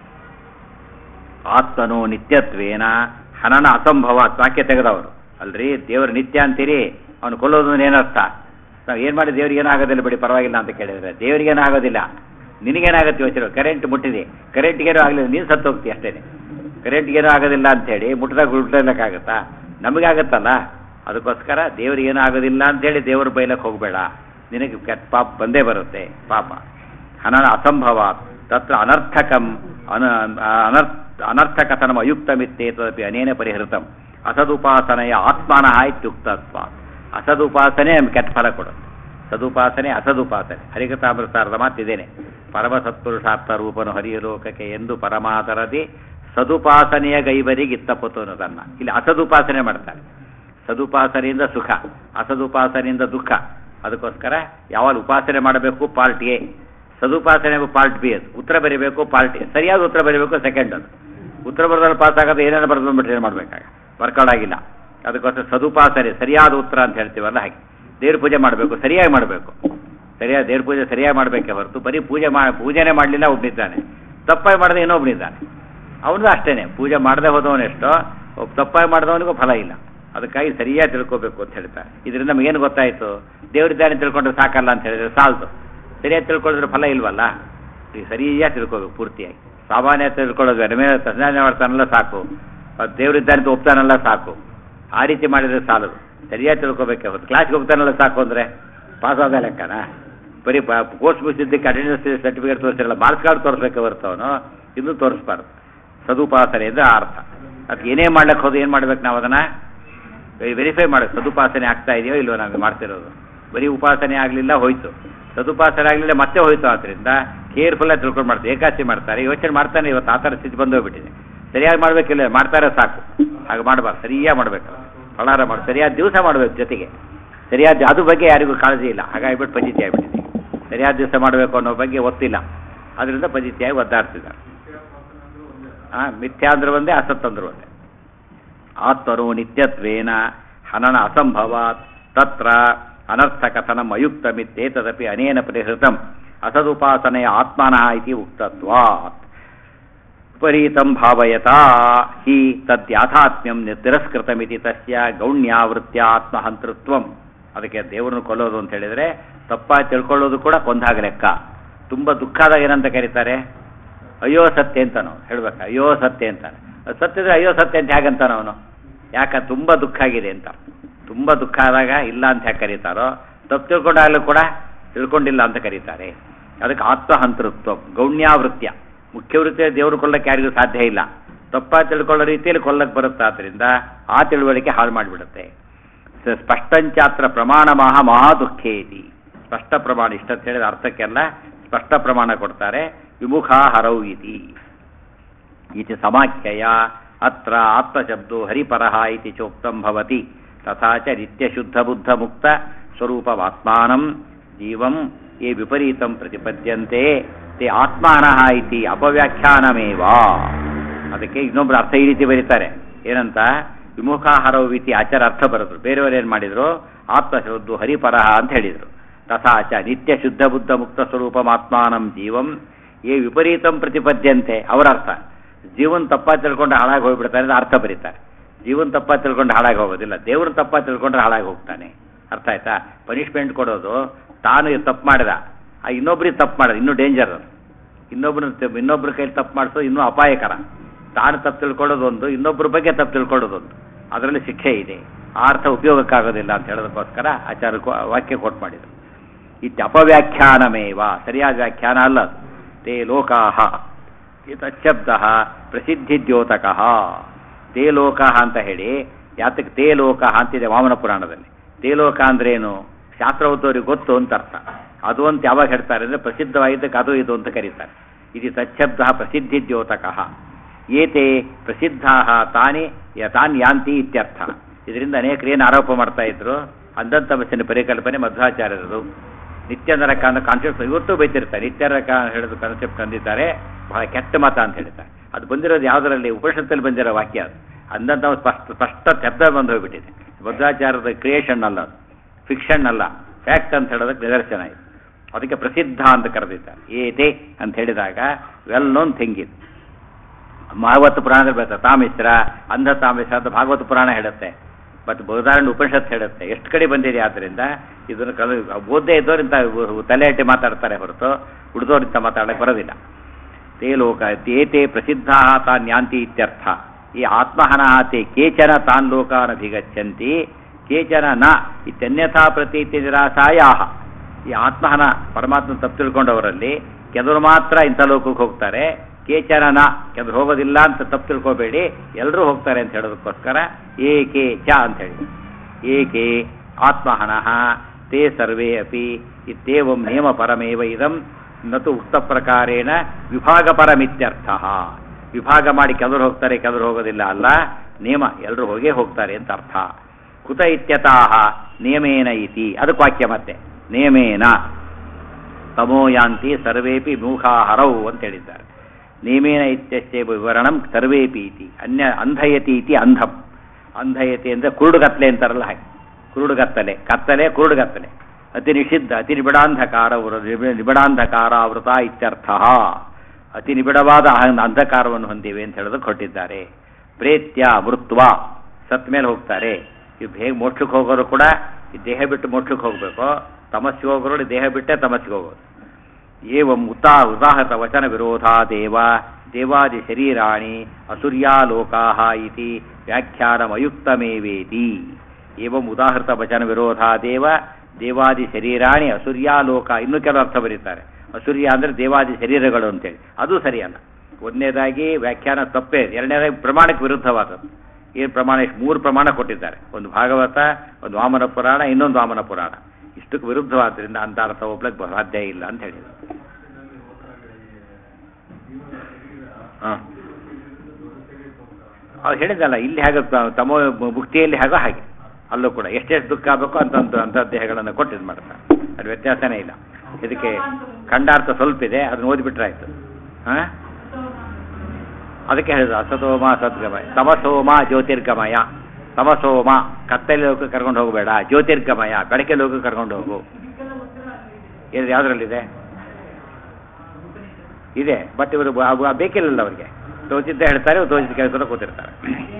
ಆತ್ಮನು ನಿತ್ಯತ್ವೇನ ಹನನ ಅಸಂಭವ ವಾಕ್ಯ ತೆಗೆದವರು ಅಲ್ರಿ ದೇವರು ನಿತ್ಯ ಅಂತೀರಿ ಅವನು ಕೊಲ್ಲೋದು ಅಂದ್ರೆ ಏನರ್ಥ ನಾವು ಏನು ಮಾಡಿ ದೇವ್ರಿಗೆ ಏನಾಗೋದಿಲ್ಲ ಬಿಡಿ ಪರವಾಗಿಲ್ಲ ಅಂತ ಕೇಳಿದ್ರೆ ದೇವರಿಗೇನೂ ಆಗೋದಿಲ್ಲ ನಿನಗೇನಾಗುತ್ತೆ ಯೋಚನೆ ಕರೆಂಟ್ ಮುಟ್ಟಿದೆ ಕರೆಂಟ್ಗೇನೂ ಆಗಲಿಲ್ಲ ನೀನು ಸತ್ತು ಹೋಗ್ತಿ ಅಷ್ಟೇ ಕರೆಂಟ್ಗೇನೂ ಆಗೋದಿಲ್ಲ ಅಂತೇಳಿ ಮುಟ್ಟಿದಾಗ ಗುಡ್ಡಲಿಕ್ಕಾಗತ್ತಾ ನಮಗಾಗತ್ತಲ್ಲ ಅದಕ್ಕೋಸ್ಕರ ದೇವರಿಗೇನೂ ಆಗೋದಿಲ್ಲ ಅಂತೇಳಿ ದೇವರು ಬೈಲಕ್ಕೆ ಹೋಗಬೇಡ ನಿನಗೆ ಕೆಟ್ಟ ಪಾಪ ಬಂದೇ ಬರುತ್ತೆ ಪಾಪ ಹನನ ಅಸಂಭವ ತತ್ರ ಅನರ್ಥಕಂ ಅನ ಅನರ್ಥ ಅನರ್ಥಕಥನಂ ಅಯುಕ್ತಮಿತ್ತೇತದಪಿ ಅನೇನ ಪರಿಹೃತಂ ಅಸದುಪಾಸನೆಯ ಆತ್ಮನಃ ಇತ್ಯುಕ್ತತ್ವ ಅಸದುಪಾಸನೆ ನಮ್ಗೆ ಕೆಟ್ಟ ಫಲ ಕೊಡುತ್ತೆ ಸದುಪಾಸನೆ ಅಸದುಪಾಸನೆ ಹರಿಕತಾಮೃತಾರದ ಮಾತಿದ್ದೇನೆ ಪರಮ ಸತ್ಪುರುಷಾರ್ಥ ರೂಪನು ಹರಿಯ ಲೋಕಕ್ಕೆ ಎಂದು ಪರಮಾದರದಿ ಸದುಪಾಸನೆಯ ಗೈಬರಿಗಿತ್ತಪತು ಅನ್ನೋದನ್ನ ಇಲ್ಲಿ ಅಸದುಪಾಸನೆ ಮಾಡ್ತಾರೆ ಸದುಪಾಸನೆಯಿಂದ ಸುಖ ಅಸದುಪಾಸನೆಯಿಂದ ದುಃಖ ಅದಕ್ಕೋಸ್ಕರ ಯಾವಾಗ ಉಪಾಸನೆ ಮಾಡಬೇಕು ಪಾರ್ಟ್ ಎ ಸದುಪಾಸನೆ ಪಾರ್ಟ್ ಬಿ ಅದು ಉತ್ತರ ಬರೀಬೇಕು ಪಾರ್ಟ್ ಎ ಸರಿಯಾದ ಉತ್ತರ ಬರೀಬೇಕು ಸೆಕೆಂಡ್ ಅದು ಉತ್ತರ ಬರೆದಲ್ಲಿ ಪಾಸ್ ಆಗೋದು ಏನೇನು ಬರೆದು ಬಂದ್ಬಿಟ್ರೆ ಏನು ಮಾಡಬೇಕಾಗ ವರ್ಕೌಟ್ ಆಗಿಲ್ಲ ಅದಕ್ಕೋಸ್ಕರ ಸದುಪಾಸನೆ ಸರಿಯಾದ ಉತ್ತರ ಅಂತ ಹೇಳ್ತೀವಲ್ಲ ಹಾಗೆ ದೇವ್ರ ಪೂಜೆ ಮಾಡಬೇಕು ಸರಿಯಾಗಿ ಮಾಡಬೇಕು ಸರಿಯಾದ ದೇವ್ರ ಪೂಜೆ ಸರಿಯಾಗಿ ಮಾಡಬೇಕೆ ಹೊರತು ಬರೀ ಪೂಜೆ ಮಾ ಪೂಜೆನೇ ಮಾಡಲಿಲ್ಲ ಒಬ್ಬನಿದ್ದಾನೆ ತಪ್ಪಾಗಿ ಮಾಡದೆ ಇನ್ನೊಬ್ಬನಿದ್ದಾನೆ ಅವನದು ಅಷ್ಟೇನೆ ಪೂಜೆ ಮಾಡದೆ ಹೋದವನೆಷ್ಟೋ ಒಬ್ಬ ತಪ್ಪಾಗಿ ಮಾಡಿದವನಿಗೂ ಫಲ ಇಲ್ಲ ಅದಕ್ಕಾಗಿ ಸರಿಯಾಗಿ ತಿಳ್ಕೋಬೇಕು ಅಂತ ಹೇಳ್ತಾರೆ ಇದರಿಂದ ನಮಗೇನು ಗೊತ್ತಾಯಿತು ದೇವರಿದ್ದಾನೆ ತಿಳ್ಕೊಂಡ್ರೆ ಸಾಕಲ್ಲ ಅಂತ ಹೇಳಿದ್ರೆ ಸಾಲದು ಸರಿಯಾಗಿ ತಿಳ್ಕೊಂಡ್ರೆ ಫಲ ಇಲ್ವಲ್ಲ ಈಗ ಸರಿಯಾಗಿ ತಿಳ್ಕೋಬೇಕು ಪೂರ್ತಿಯಾಗಿ ಸಾಮಾನ್ಯ ತಿಳ್ಕೊಳ್ಳೋದು ಮೇಲೆ ತಂದೆ ಮಾಡ್ತಾನಲ್ಲ ಸಾಕು ಅದು ದೇವರಿದ್ದಾನೆ ಅಂತ ಒಪ್ತಾನಲ್ಲ ಸಾಕು ಆ ರೀತಿ ಮಾಡಿದ್ರೆ ಸಾಲದು ಸರಿಯಾಗಿ ತಿಳ್ಕೊಬೇಕೆ ಹೊತ್ತು ಕ್ಲಾಸ್ಗೆ ಹೋಗ್ತಾನಲ್ಲ ಸಾಕು ಅಂದರೆ ಪಾಸ್ ಆದ ಲೆಕ್ಕನ ಬರೀ ಕೋರ್ಸ್ ಮುಗಿಸಿದ್ದಕ್ಕೆ ಅಟೆಂಡೆನ್ಸ್ ಸರ್ಟಿಫಿಕೇಟ್ ತೋರಿಸಿರಲ್ಲ ಮಾರ್ಕ್ಸ್ ಕಾರ್ಡ್ ತೋರಿಸ್ಬೇಕೆ ಹೊರತು ಅವನು ಇನ್ನೂ ತೋರಿಸ್ಬಾರ್ದು ಸದುಪಾಸನೆ ಅಂದ್ರೆ ಆ ಅರ್ಥ ಅದಕ್ಕೆ ಏನೇ ಮಾಡ್ಲಿಕ್ಕೆ ಹೋದು ಏನು ಮಾಡ್ಬೇಕು ನಾವು ಅದನ್ನು ವೆರಿಫೈ ಮಾಡಬೇಕು ಸದುಪಾಸನೆ ಆಗ್ತಾ ಇದೆಯೋ ಇಲ್ವೋ ನಾವು ಮಾಡ್ತಿರೋದು ಬರೀ ಉಪಾಸನೆ ಆಗಲಿಲ್ಲ ಹೋಯ್ತು ಸದುಪಾಸನೆ ಆಗಲಿಲ್ಲ ಮತ್ತೆ ಹೋಯ್ತು ಆದ್ದರಿಂದ ಕೇರ್ಫುಲ್ಲಾಗಿ ತಿಳ್ಕೊಂಡು ಮಾಡ್ತಾರೆ ಏಕಾಸಿ ಮಾಡ್ತಾರೆ ಯೋಚನೆ ಮಾಡ್ತಾನೆ ಇವತ್ತು ಆ ಥರ ಸ್ಥಿತಿ ಬಂದು ಹೋಗ್ಬಿಟ್ಟಿದೆ ಸರಿಯಾಗಿ ಮಾಡಬೇಕಿಲ್ಲ ಮಾಡ್ತಾರೆ ಸಾಕು ಹಾಗೆ ಮಾಡಬಾರ್ದು ಸರಿಯಾಗಿ ಮಾಡಬೇಕು ಫಲಾರ ಮಾಡಿ ಸರಿಯಾದ ದಿವಸ ಮಾಡಬೇಕು ಜೊತೆಗೆ ಸರಿಯಾದ ಅದು ಬಗ್ಗೆ ಯಾರಿಗೂ ಕಾಳಜಿ ಇಲ್ಲ ಹಾಗಾಗಿಬಿಟ್ಟು ಪದ್ಧತಿ ಆಗಿಬಿಟ್ಟಿದೆ ಸರಿಯಾದ ದಿವಸ ಮಾಡಬೇಕು ಅನ್ನೋ ಬಗ್ಗೆ ಒತ್ತಿಲ್ಲ ಅದರಿಂದ ಪದ್ಧತಿಯಾಗಿ ಒದ್ದಾಡ್ತಿದ್ದಾರೆ ಹಾಂ ಮಿಥ್ಯಾ ಅಂದ್ರೆ ಒಂದೇ ಅಸತ್ ಅಂದ್ರೆ ಒಂದೇ ಆತ್ಮರು ನಿತ್ಯತ್ವೇನ ಹನನ ಅಸಂಭವಾತ್ ತತ್ರ ಅನರ್ಥಕಥನಂ ಅಯುಕ್ತಮಿತ್ತೇತದಪಿ ಅನೇನ ಪರಿಹೃತಂ ಅಸದುಪಾಸನೆಯ ಆತ್ಮನಃ ಇತಿ ಉಕ್ತತ್ವಾತ್ ವಿಪರೀತಂ ಭಾವಯತಾ ಹಿ ತದ್ಯಾಥಾತ್ಮ್ಯಂ ತಿರಸ್ಕೃತಮಿತಿ ತಸ್ಯ ಗೌಣ್ಯಾವೃತ್ಯ ಆತ್ಮಹಂತೃತ್ವಂ ಅದಕ್ಕೆ ದೇವರನ್ನು ಕೊಲ್ಲೋದು ಅಂತ ಹೇಳಿದರೆ ತಪ್ಪಾಗಿ ತಿಳ್ಕೊಳ್ಳೋದು ಕೂಡ ಕೊಂದಾಗ ಲೆಕ್ಕ ತುಂಬ ದುಃಖಾದಾಗ ಏನಂತ ಕರೀತಾರೆ ಅಯ್ಯೋ ಸತ್ಯ ಅಂತಾನು ಹೇಳ್ಬೇಕು ಅಯ್ಯೋ ಸತ್ಯ ಅಂತಾನೆ ಅದು ಸತ್ಯದ್ರೆ ಅಯ್ಯೋ ಸತ್ಯ ಅಂತ ಹೇಗಂತಾನ ಅವನು ಯಾಕ ತುಂಬ ದುಃಖ ಆಗಿದೆ ಅಂತ ತುಂಬ ದುಃಖ ಆದಾಗ ಇಲ್ಲ ಅಂತ ಯಾಕೆ ಕರೀತಾರೋ ತಪ್ಪು ತಿಳ್ಕೊಂಡಾಗಲೂ ಕೂಡ ತಿಳ್ಕೊಂಡಿಲ್ಲ ಅಂತ ಕರೀತಾರೆ ಅದಕ್ಕೆ ಆತ್ಮಹಂತೃತ್ವ ಗೌಣ್ಯಾವೃತ್ಯ ಮುಖ್ಯ ವೃತ್ತಿ ದೇವರು ಕೊಲ್ಲಕ್ಕೆ ಯಾರಿಗೂ ಸಾಧ್ಯ ಇಲ್ಲ ತಪ್ಪಾಗಿ ತಿಳ್ಕೊಳ್ಳೋ ರೀತಿಯಲ್ಲಿ ಕೊಲ್ಲಕ್ಕೆ ಬರುತ್ತೆ ಆದ್ದರಿಂದ ಆ ತಿಳುವಳಿಕೆ ಹಾಳು ಮಾಡಿಬಿಡುತ್ತೆ ಸ- ಸ್ಪಷ್ಟಂಚಾತ್ರ ಪ್ರಮಾಣ ಮಹಾ ಮಹಾ ದುಃಖೇತಿ ಸ್ಪಷ್ಟ ಪ್ರಮಾಣ ಇಷ್ಟಂತ ಹೇಳಿದ ಅರ್ಥಕ್ಕೆಲ್ಲ ಸ್ಪಷ್ಟ ಪ್ರಮಾಣ ಕೊಡ್ತಾರೆ ವಿಮುಖಾ ಹರೌ ಇತಿ ಇತಿ ಸಮಾಖ್ಯಯ ಅತ್ರ ಆತ್ಮಶಬ್ದೋ ಹರಿಪರಃ ಇತಿ ಚೋಕ್ತಂ ಭವತಿ ತಥಾ ಚ ನಿತ್ಯಶುದ್ಧಬುದ್ಧಮುಕ್ತ ಸ್ವರೂಪಮಾತ್ಮಾನಂ ಜೀವಂ ಯೇ ವಿಪರೀತಂ ಪ್ರತಿಪದ್ಯಂತೆ ತೇ ಆತ್ಮಾನಃ ಇತಿ ಅಪವ್ಯಾಖ್ಯಾನಮೇವ ಅದಕ್ಕೆ ಇನ್ನೊಬ್ರು ಅರ್ಥ ಈ ರೀತಿ ಬರೀತಾರೆ ಏನಂತ ವಿಮುಖಾಹರವು ಇತಿ ಆಚಾರ ಅರ್ಥ ಬರೆದ್ರು ಬೇರೆಯವರು ಏನು ಮಾಡಿದ್ರು ಆತ್ಮಶಬ್ದು ಹರಿಪರಃ ಅಂತ ಹೇಳಿದರು ತಥಾ ಚ ನಿತ್ಯ ಶುದ್ಧ ಬುದ್ಧ ಮುಕ್ತ ಸ್ವರೂಪಮಾತ್ಮಾನಂ ಜೀವಂ ಏ ವಿಪರೀತಂ ಪ್ರತಿಪದ್ಯಂತೆ ಅವರ ಅರ್ಥ ಜೀವನ್ ತಪ್ಪ ತಿಳ್ಕೊಂಡು ಹಾಳಾಗಿ ಹೋಗ್ಬಿಡ್ತಾನೆ ಅಂತ ಅರ್ಥ ಬರೀತಾರೆ ಜೀವನ್ ತಪ್ಪ ತಿಳ್ಕೊಂಡು ಹಾಳಾಗಿ ಹೋಗೋದಿಲ್ಲ ದೇವ್ರನ್ನ ತಪ್ಪ ತಿಳ್ಕೊಂಡ್ರೆ ಹಾಳಾಗಿ ಹೋಗ್ತಾನೆ ಅರ್ಥ ಆಯ್ತಾ ಪನಿಷ್ಮೆಂಟ್ ಕೊಡೋದು ತಾನು ತಪ್ಪು ಮಾಡಿದ ಆ ಇನ್ನೊಬ್ರಿಗೆ ತಪ್ಪು ಮಾಡೋದು ಇನ್ನೂ ಡೇಂಜರ್ ಅದು ಇನ್ನೊಬ್ರು ಇನ್ನೊಬ್ರ ಕೈಲಿ ತಪ್ಪು ಮಾಡಿಸೋದು ಇನ್ನೂ ಅಪಾಯಕರ ತಾನು ತಪ್ಪು ತಿಳ್ಕೊಳ್ಳೋದು ಒಂದು ಇನ್ನೊಬ್ಬರ ಬಗ್ಗೆ ತಪ್ಪು ತಿಳ್ಕೊಳ್ಳೋದು ಒಂದು ಅದರಲ್ಲಿ ಶಿಕ್ಷೆ ಇದೆ ಆ ಅರ್ಥ ಉಪಯೋಗಕ್ಕಾಗೋದಿಲ್ಲ ಅಂತ ಹೇಳೋದಕ್ಕೋಸ್ಕರ ಆಚಾರ್ಯ ಕೊ- ವಾಕ್ಯ ಕೊಟ್ಟು ಮಾಡಿದರು ಇತ್ಯ ಅಪವ್ಯಾಖ್ಯಾನಮೇವ ಸರಿಯಾದ ವ್ಯಾಖ್ಯಾನ ಅಲ್ಲ ಅದು. ತೇ ಲೋಕಾಹ ತಚ್ಚಬ್ದ ಪ್ರಸಿದ್ಧಿದ್ಯೋತಕಃ ತೇ ಲೋಕಃ ಅಂತ ಹೇಳಿ ಯಾತಕ್ಕೆ ತೇ ಲೋಕಃ ಅಂತಿದೆ ವಾಮನ ಪುರಾಣದಲ್ಲಿ ತೇ ಲೋಕ ಅಂದ್ರೇನು ಶಾಸ್ತ್ರ ಓದೋರಿಗೆ ಗೊತ್ತು ಅಂತ ಅರ್ಥ ಅದು ಅಂತ ಯಾವಾಗ ಹೇಳ್ತಾರೆ ಅಂದರೆ ಪ್ರಸಿದ್ಧವಾಗಿದ್ದಕ್ಕೆ ಅದು ಇದು ಅಂತ ಕರೀತಾರೆ ಇದು ತಚ್ಛಬ್ದ ಪ್ರಸಿದ್ಧಿದ್ಯೋತಕಃ ಏತೆ ಪ್ರಸಿದ್ಧಾ ತಾನೇ ಯ- ತಾನ್ ಯಾಂತಿ ಇತ್ಯರ್ಥ ಇದರಿಂದ ಅನೇಕರು ಏನು ಆರೋಪ ಮಾಡ್ತಾ ಇದ್ರು ಅಂಧಂತಮಸ್ಸಿನ ಪರಿಕಲ್ಪನೆ ಮಧ್ವಾಚಾರ್ಯರದು ನಿತ್ಯ ನರಕ ಅನ್ನೋ ಕಾನ್ಸೆಪ್ಟ್ ಇವತ್ತು ಬೈತಿರ್ತಾರೆ ನಿತ್ಯ ನರಕ ಹೇಳಿದ ಕಾನ್ಸೆಪ್ಟ್ ತಂದಿದ್ದಾರೆ ಬಹಳ ಕೆಟ್ಟ ಮತ ಅಂತ ಹೇಳ್ತಾರೆ ಅದು ಬಂದಿರೋದು ಯಾವುದರಲ್ಲಿ ಉಪನಿಷತ್ತಲ್ಲಿ ಬಂದಿರೋ ವಾಕ್ಯ ಅದು ಅಂದಂತ ಸ್ಪಷ್ಟ ಸ್ಪಷ್ಟ ಶಬ್ದ ಬಂದು ಹೋಗ್ಬಿಟ್ಟಿದೆ ಮಧ್ವಾಚಾರ್ಯದ ಕ್ರಿಯೇಷನ್ ಅಲ್ಲ ಅದು ಫಿಕ್ಷನ್ ಅಲ್ಲ ಫ್ಯಾಕ್ಟ್ ಅಂತ ಹೇಳೋದಕ್ಕೆ ನಿದರ್ಶನ ಇದೆ ಅದಕ್ಕೆ ಪ್ರಸಿದ್ಧ ಅಂತ ಕರೆದಿದ್ದಾರೆ ಏತೆ ಅಂತ ಹೇಳಿದಾಗ ವೆಲ್ ನೋನ್ ಥಿಂಗ್ ಇದು ಭಾಗವತ ಪುರಾಣದಲ್ಲಿ ಬರ್ತದೆ ತಾಮಿಶ್ರ ಅಂಧ ತಾಮಿಶ್ರ ಅಂತ ಭಾಗವತ ಪುರಾಣ ಹೇಳುತ್ತೆ ಮತ್ತು ಬೌಧಾರಣ ಉಪನಿಷತ್ ಹೇಳುತ್ತೆ ಎಷ್ಟು ಕಡೆ ಬಂದಿದೆ ಆದ್ದರಿಂದ ಇದನ್ನು ಕಲ ಓದ್ದೇ ಇದ್ದವರಿಂತ ತಲೆ ಹಟ್ಟಿ ಮಾತಾಡ್ತಾರೆ ಹೊರತು ಉಳಿದವರಿಂದ ಮಾತಾಡಕ್ಕೆ ಬರೋದಿಲ್ಲ ತೇ ಲೋಕ ತೇತೆ ಪ್ರಸಿದ್ಧಾ ತಾನ್ ಯಾಂತಿ ಇತ್ಯರ್ಥ ಈ ಆತ್ಮಹನಃ ತೇ ಕೇಚನ ತಾನ್ ಲೋಕಾನ್ ಅಭಿಗಚ್ಚಂತಿ ಕೇಚನ ನ ಇತ್ಯನ್ಯಥಾ ಪ್ರತೀತಿ ನಿರಾಸಾಯಾಹ ಈ ಆತ್ಮಹನ ಪರಮಾತ್ಮ ತಪ್ಪು ತಿಳ್ಕೊಂಡವರಲ್ಲಿ ಕೆಲವರು ಮಾತ್ರ ಇಂಥ ಲೋಕಕ್ಕೆ ಹೋಗ್ತಾರೆ ಕೇಚನ ನ ಕೆಲವರು ಹೋಗೋದಿಲ್ಲ ಅಂತ ತಪ್ಪು ತಿಳ್ಕೊಬೇಡಿ ಎಲ್ಲರೂ ಹೋಗ್ತಾರೆ ಅಂತ ಹೇಳೋದಕ್ಕೋಸ್ಕರ ಏಕೆ ಚ ಅಂತ ಹೇಳಿ ಏಕೆ ಆತ್ಮಹನಃ ತೇ ಸರ್ವೇ ಅಪಿ ಇತ್ಯೇವಂ ನಿಯಮ ಪರಮೇವ ಇದಂ ನತು ಉಕ್ತ ಪ್ರಕಾರೇಣ ವಿಭಾಗ ಪರಮಿತ್ಯರ್ಥ ವಿಭಾಗ ಮಾಡಿ ಕೆಲವರು ಹೋಗ್ತಾರೆ ಕೆಲವರು ಹೋಗೋದಿಲ್ಲ ಅಲ್ಲ ನಿಯಮ ಎಲ್ಲರೂ ಹೋಗೇ ಹೋಗ್ತಾರೆ ಅಂತ ಅರ್ಥ ಕುತ ಇತ್ಯತಾಹ ನಿಯಮೇನ ಇತಿ ಅದಕ್ಕೆ ವಾಕ್ಯ ಮತ್ತೆ ನಿಯಮೇನ ತಮೋ ಯಾಂತಿ ಸರ್ವೇಪಿ ಮೂಖಾಹರೌ ಅಂತ ಹೇಳಿದ್ದಾರೆ ನೇಮೇನ ಇತ್ಯಸ್ಯ ವಿವರಣಂ ಸರ್ವೇಪಿ ಇತಿ ಅನ್ಯ ಅಂಧಯತಿ ಇತಿ ಅಂಧಂ ಅಂಧಯತಿ ಅಂದರೆ ಕುರುಡುಗತ್ತಲೆ ಅಂತಾರಲ್ಲ ಹಾಗೆ ಕುರುಡುಗತ್ತಲೆ ಕತ್ತಲೆ ಕುರುಡುಗತ್ತಲೆ ಅತಿ ನಿಷಿದ್ಧ ಅತಿ ನಿಬಿಡಾಂಧಕಾರ ನಿಬಿಡಾಂಧಕಾರಾವೃತ ಇತ್ಯರ್ಥ ಅತಿ ನಿಬಿಡವಾದ ಅಹಂ- ಅಂಧಕಾರವನ್ನು ಹೊಂದಿವೆ ಅಂತ ಹೇಳೋದಕ್ಕೆ ಹೊರಟಿದ್ದಾರೆ ಪ್ರೇತ್ಯ ಮೃತ್ವ ಸತ್ ಮೇಲೆ ಹೋಗ್ತಾರೆ ಇವ್ ಹೇಗೆ ಮೋಕ್ಷಕ್ಕೆ ಹೋಗೋರು ಕೂಡ ಈ ದೇಹ ಬಿಟ್ಟು ಮೋಕ್ಷಕ್ಕೆ ಹೋಗಬೇಕು ತಮಸ್ಸಿಗೆ ಹೋಗೋರು ದೇಹ ಬಿಟ್ಟೇ ತಮಸ್ಸಿಗೆ ಹೋಗೋದು ಏವಂ ಉತಾ ಉದಾಹೃತ ವಚನ ವಿರೋಧಾದೇವ ದೇವಾದಿ ಶರೀರಾಣಿ ಅಸುರ್ಯಾಲೋಕಾ ಇತಿ ವ್ಯಾಖ್ಯಾನಮಯುಕ್ತಮೇವೇತಿ ಏವಂ ಉದಾಹೃತ ವಚನ ವಿರೋಧಾದೇವ ದೇವಾದಿ ಶರೀರಾಣಿ ಅಸುರ್ಯಾಲೋಕ ಇನ್ನೂ ಕೆಲವು ಅರ್ಥ ಬರೀತಾರೆ ಅಸುರ್ಯ ಅಂದರೆ ದೇವಾದಿ ಶರೀರಗಳು ಅಂತೇಳಿ ಅದು ಸರಿಯಲ್ಲ ಒಂದನೇದಾಗಿ ವ್ಯಾಖ್ಯಾನ ತಪ್ಪೇ ಎರಡನೇದಾಗಿ ಪ್ರಮಾಣಕ್ಕೆ ವಿರುದ್ಧವಾದದ್ದು ಏನು ಪ್ರಮಾಣ ಇಷ್ಟು ಮೂರು ಪ್ರಮಾಣ ಕೊಟ್ಟಿದ್ದಾರೆ ಒಂದು ಭಾಗವತ ಒಂದು ವಾಮನ ಪುರಾಣ ಇನ್ನೊಂದು ವಾಮನ ಪುರಾಣ ಇಷ್ಟಕ್ಕೆ ವಿರುದ್ಧವಾದ್ರಿಂದ ಅಂತ ಅರ್ಥ ಒಪ್ಲಕ್ಕೆ ಸಾಧ್ಯ ಇಲ್ಲ ಅಂತ ಹೇಳಿದರು ಹಾಂ ಅವ್ರು ಹೇಳಿದಲ್ಲ ಇಲ್ಲಿ ಹೇಗೆ ತ- ತಮೋ ಮುಕ್ತಿಯಲ್ಲಿ ಹೇಗೋ ಹಾಗೆ ಅಲ್ಲೂ ಕೂಡ ಎಷ್ಟೆಷ್ಟು ದುಃಖ ಆಗಬೇಕು ಅಂತಂತ ಅಂಥ ದೇಹಗಳನ್ನು ಕೊಟ್ಟು ಇದು ಮಾಡ್ತಾರೆ ಅದು ವ್ಯತ್ಯಾಸನೇ ಇಲ್ಲ ಇದಕ್ಕೆ ಖಂಡಾರ್ಥ ಸ್ವಲ್ಪ ಇದೆ ಅದನ್ನ ಓದಿಬಿಟ್ರೆ ಆಯ್ತು ಹಾಂ ಅದಕ್ಕೆ ಹೇಳಿದ್ರು ಅಸತೋಮ ಸದ್ಗಮಯ ತಮಸೋಮ ಜ್ಯೋತಿರ್ಗಮಯ ತಮಸೋಮ ಕತ್ತಲೆ ಲೋಕ ಕರ್ಕೊಂಡು ಹೋಗಬೇಡ ಜ್ಯೋತಿರ್ಗಮಯ ಬೆಳಕೆ ಲೋಕ ಕರ್ಕೊಂಡು ಹೋಗು ಇದು ಯಾವುದ್ರಲ್ಲಿದೆ ಇದೆ ಬಟ್ ಇವರು ಬ- ಬೇಕಿಲ್ಲ ಅವರಿಗೆ ತೋಚಿದ್ದ ಹೇಳ್ತಾರೆ ಇವ್ರು ತೋಚಿದ್ದ ಕೇಳ್ಕೊಂಡು ಕೂತಿರ್ತಾರೆ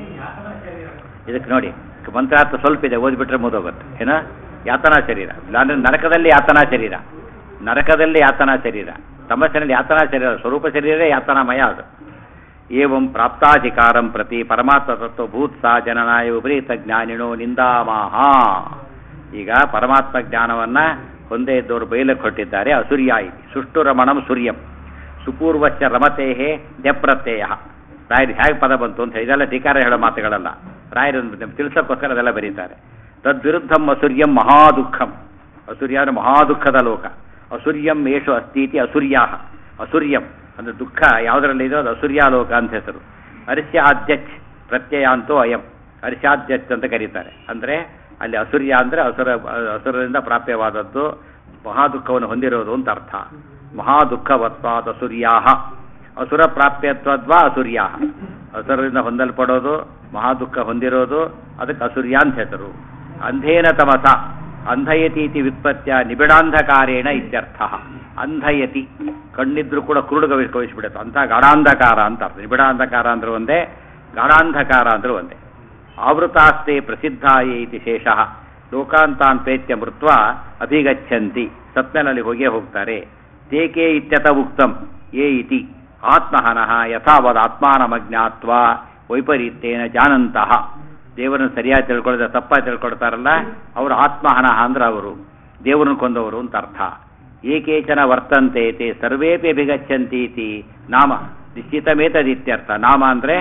ಇದಕ್ಕೆ ನೋಡಿ ಮಂತ್ರಾರ್ಥ ಸ್ವಲ್ಪ ಇದೆ ಓದ್ಬಿಟ್ರೆ ಮುದೋಗುತ್ತೆ ಏನ ಯಾತನಾ ಶರೀರ ಅಂದ್ರೆ ನರಕದಲ್ಲಿ ಯಾತನಾ ಶರೀರ ನರಕದಲ್ಲಿ ಯಾತನಾ ಶರೀರ ತಮಸ್ಸಿನಲ್ಲಿ ಯಾತನಾ ಶರೀರ ಸ್ವರೂಪ ಶರೀರ ಯಾತನಾಮಯ ಅದು ಏವಂ ಪ್ರಾಪ್ತಾಧಿಕಾರಂ ಪ್ರತಿ ಪರಮಾತ್ಮ ತತ್ವ ಭೂತ್ಸ ಜನನಾಯ ವಿಪರೀತ ಜ್ಞಾನಿನೋ ನಿಂದಾಮಾಹ ಈಗ ಪರಮಾತ್ಮ ಜ್ಞಾನವನ್ನ ಹೊಂದೇ ಇದ್ದವರು ಬಯಲಕ್ಕೆ ಹೊಟ್ಟಿದ್ದಾರೆ ಅಸುರ್ಯ ಇತಿ ಸುಷ್ಟು ರಮಣಂ ಸೂರ್ಯಂ ಸುಪೂರ್ವಶ್ಚ ರಮತೇಹೇ ದ್ಯಪ್ರತ್ಯಯ ರಾಯರು ಹೇಗೆ ಪದ ಬಂತು ಅಂತ ಹೇಳಿ ಇದೆಲ್ಲ ಟೀಕಾರ ಹೇಳೋ ಮಾತುಗಳಲ್ಲ ರಾಯರು ತಿಳಿಸೋಕ್ಕೋಸ್ಕರ ಅದೆಲ್ಲ ಬರೀತಾರೆ ತದ್ವಿರುದ್ಧಂ ಅಸುರ್ಯಂ ಮಹಾದುಃಖಂ ಅಸುರ್ಯ ಅಂದ್ರೆ ಮಹಾದುಃಖದ ಲೋಕ ಅಸುರ್ಯಂ ಏಷು ಅಸ್ತೀತಿ ಅಸುರ್ಯಾ ಅಸುರ್ಯಂ ಅಂದ್ರೆ ದುಃಖ ಯಾವುದರಲ್ಲಿ ಇದೋ ಅದು ಅಸುರ್ಯಾಲೋಕ ಅಂತ ಹೆಸರು ಅರಿಸ್ಯಾದ್ಯಚ್ ಪ್ರತ್ಯಯ ಅಂತೋ ಅಯಂ ಅರಿಸ್ಯಾದ್ಯಚ್ ಅಂತ ಕರೀತಾರೆ ಅಂದ್ರೆ ಅಲ್ಲಿ ಅಸುರ್ಯ ಅಂದ್ರೆ ಅಸುರ ಅಸುರರಿಂದ ಪ್ರಾಪ್ಯವಾದದ್ದು ಮಹಾದುಃಖವನ್ನು ಹೊಂದಿರೋದು ಅಂತ ಅರ್ಥ ಮಹಾದುಃಖವತ್ವಾದ ಅಸುರ್ಯಾಹ ಅಸುರ ಪ್ರಾಪ್ಯತ್ವದ್ವಾ ಅಸುರ್ಯಾಹ ಅಸುರರಿಂದ ಹೊಂದಲ್ಪಡೋದು ಮಹಾದುಃಖ ಹೊಂದಿರೋದು ಅದಕ್ಕೆ ಅಸುರ್ಯ ಅಂತ ಹೆಸರು ಅಂಧೇನ ತಮಸ ಅಂಧಯತಿ ಇತಿ ವ್ಯುತ್ಪತ್ಯ ನಿಬಿಡಾಂಧಕಾರೇಣ ಇತ್ಯರ್ಥ ಅಂಧಯತಿ ಕಣ್ಣಿದ್ರು ಕೂಡ ಕುರುಡುಗ ಕವಿಸ್ಬಿಡುತ್ತೆ ಅಂತ ಗಾಢಾಂಧಕಾರ ಅಂತ ಅರ್ಥ ನಿಬಿಡಾಂಧಕಾರ ಅಂದ್ರೆ ಒಂದೇ ಗಾಢಾಂಧಕಾರ ಅಂದ್ರೆ ಒಂದೇ ಆವೃತಾಸ್ತೆ ಪ್ರಸಿದ್ಧಾಯೇ ಇತಿ ಶೇಷಃ ಲೋಕಾಂತಾನ್ ಪ್ರೇತ್ಯ ಮೃತ್ವ ಅಭಿಗಚ್ಚಂತಿ ಸತ್ಮೇನಲ್ಲಿ ಹೋಗೇ ಹೋಗ್ತಾರೆ ತೇಕೆ ಇತ್ಯತ ಉಕ್ತಂ ಯೇ ಇತಿ ಆತ್ಮಹನಃ ಯಥಾವದ್ ಆತ್ಮಾನಮಜ್ಞಾತ್ವ ವೈಪರೀತ್ಯೇನ ಜಾನಂತಹ ದೇವರನ್ನು ಸರಿಯಾಗಿ ತಿಳ್ಕೊಳ್ಳದೆ ತಪ್ಪಾಗಿ ತಿಳ್ಕೊಳ್ತಾರಲ್ಲ ಅವರು ಆತ್ಮಹನಃ ಅಂದ್ರೆ ಅವರು ದೇವರನ್ನು ಕೊಂದವರು ಅಂತ ಅರ್ಥ ಏಕೇಚನ ವರ್ತಂತೆ ತೇ ಸರ್ವೇಪಿ ಅಭಿಗಚ್ಚಂತಿ ಇತಿ ನಾಮ ನಿಶ್ಚಿತಮೇತದಿತ್ಯರ್ಥ ನಾಮ ಅಂದ್ರೆ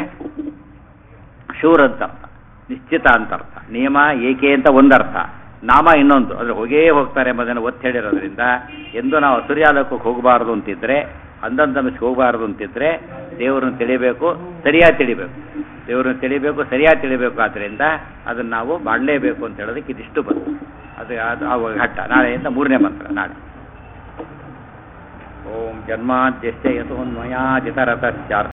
ಶೂರ್ ಅಂತ ಅರ್ಥ ನಿಶ್ಚಿತ ಅಂತ ಅರ್ಥ ನಿಯಮ ಏಕೆ ಅಂತ ಒಂದರ್ಥ ನಾಮ ಇನ್ನೊಂದು ಅಂದ್ರೆ ಹೋಗೇ ಹೋಗ್ತಾರೆ ಎಂಬುದನ್ನು ಒತ್ತಿ ಹೇಳಿರೋದ್ರಿಂದ ಎಂದು ನಾವು ಅಸುರ್ಯಾಲೋಕಕ್ಕೆ ಹೋಗಬಾರದು ಅಂತಿದ್ರೆ ಅಂದಂತಮಿಸ್ಗೆ ಹೋಗಬಾರದು ಅಂತಿದ್ರೆ ದೇವರನ್ನು ತಿಳಿಬೇಕು ಸರಿಯಾಗಿ ತಿಳಿಬೇಕು ದೇವರನ್ನು ತಿಳಿಬೇಕು ಸರಿಯಾಗಿ ತಿಳಿಬೇಕು ಆದ್ದರಿಂದ ಅದನ್ನು ನಾವು ಮಾಡಲೇಬೇಕು ಅಂತ ಹೇಳೋದಕ್ಕೆ ಇದಿಷ್ಟು ಬಂತು ಅದು ಅದು ಆ ಘಟ್ಟ ನಾಳೆಯಿಂದ ಮೂರನೇ ಮಂತ್ರ ನಾಳೆ ಓಂ ಜನ್ಮಾದ್ಯಶ್ಚ ಯಥೋನ್ಮಯಾಜಿತರತಶ್ಚಾರ್ಥ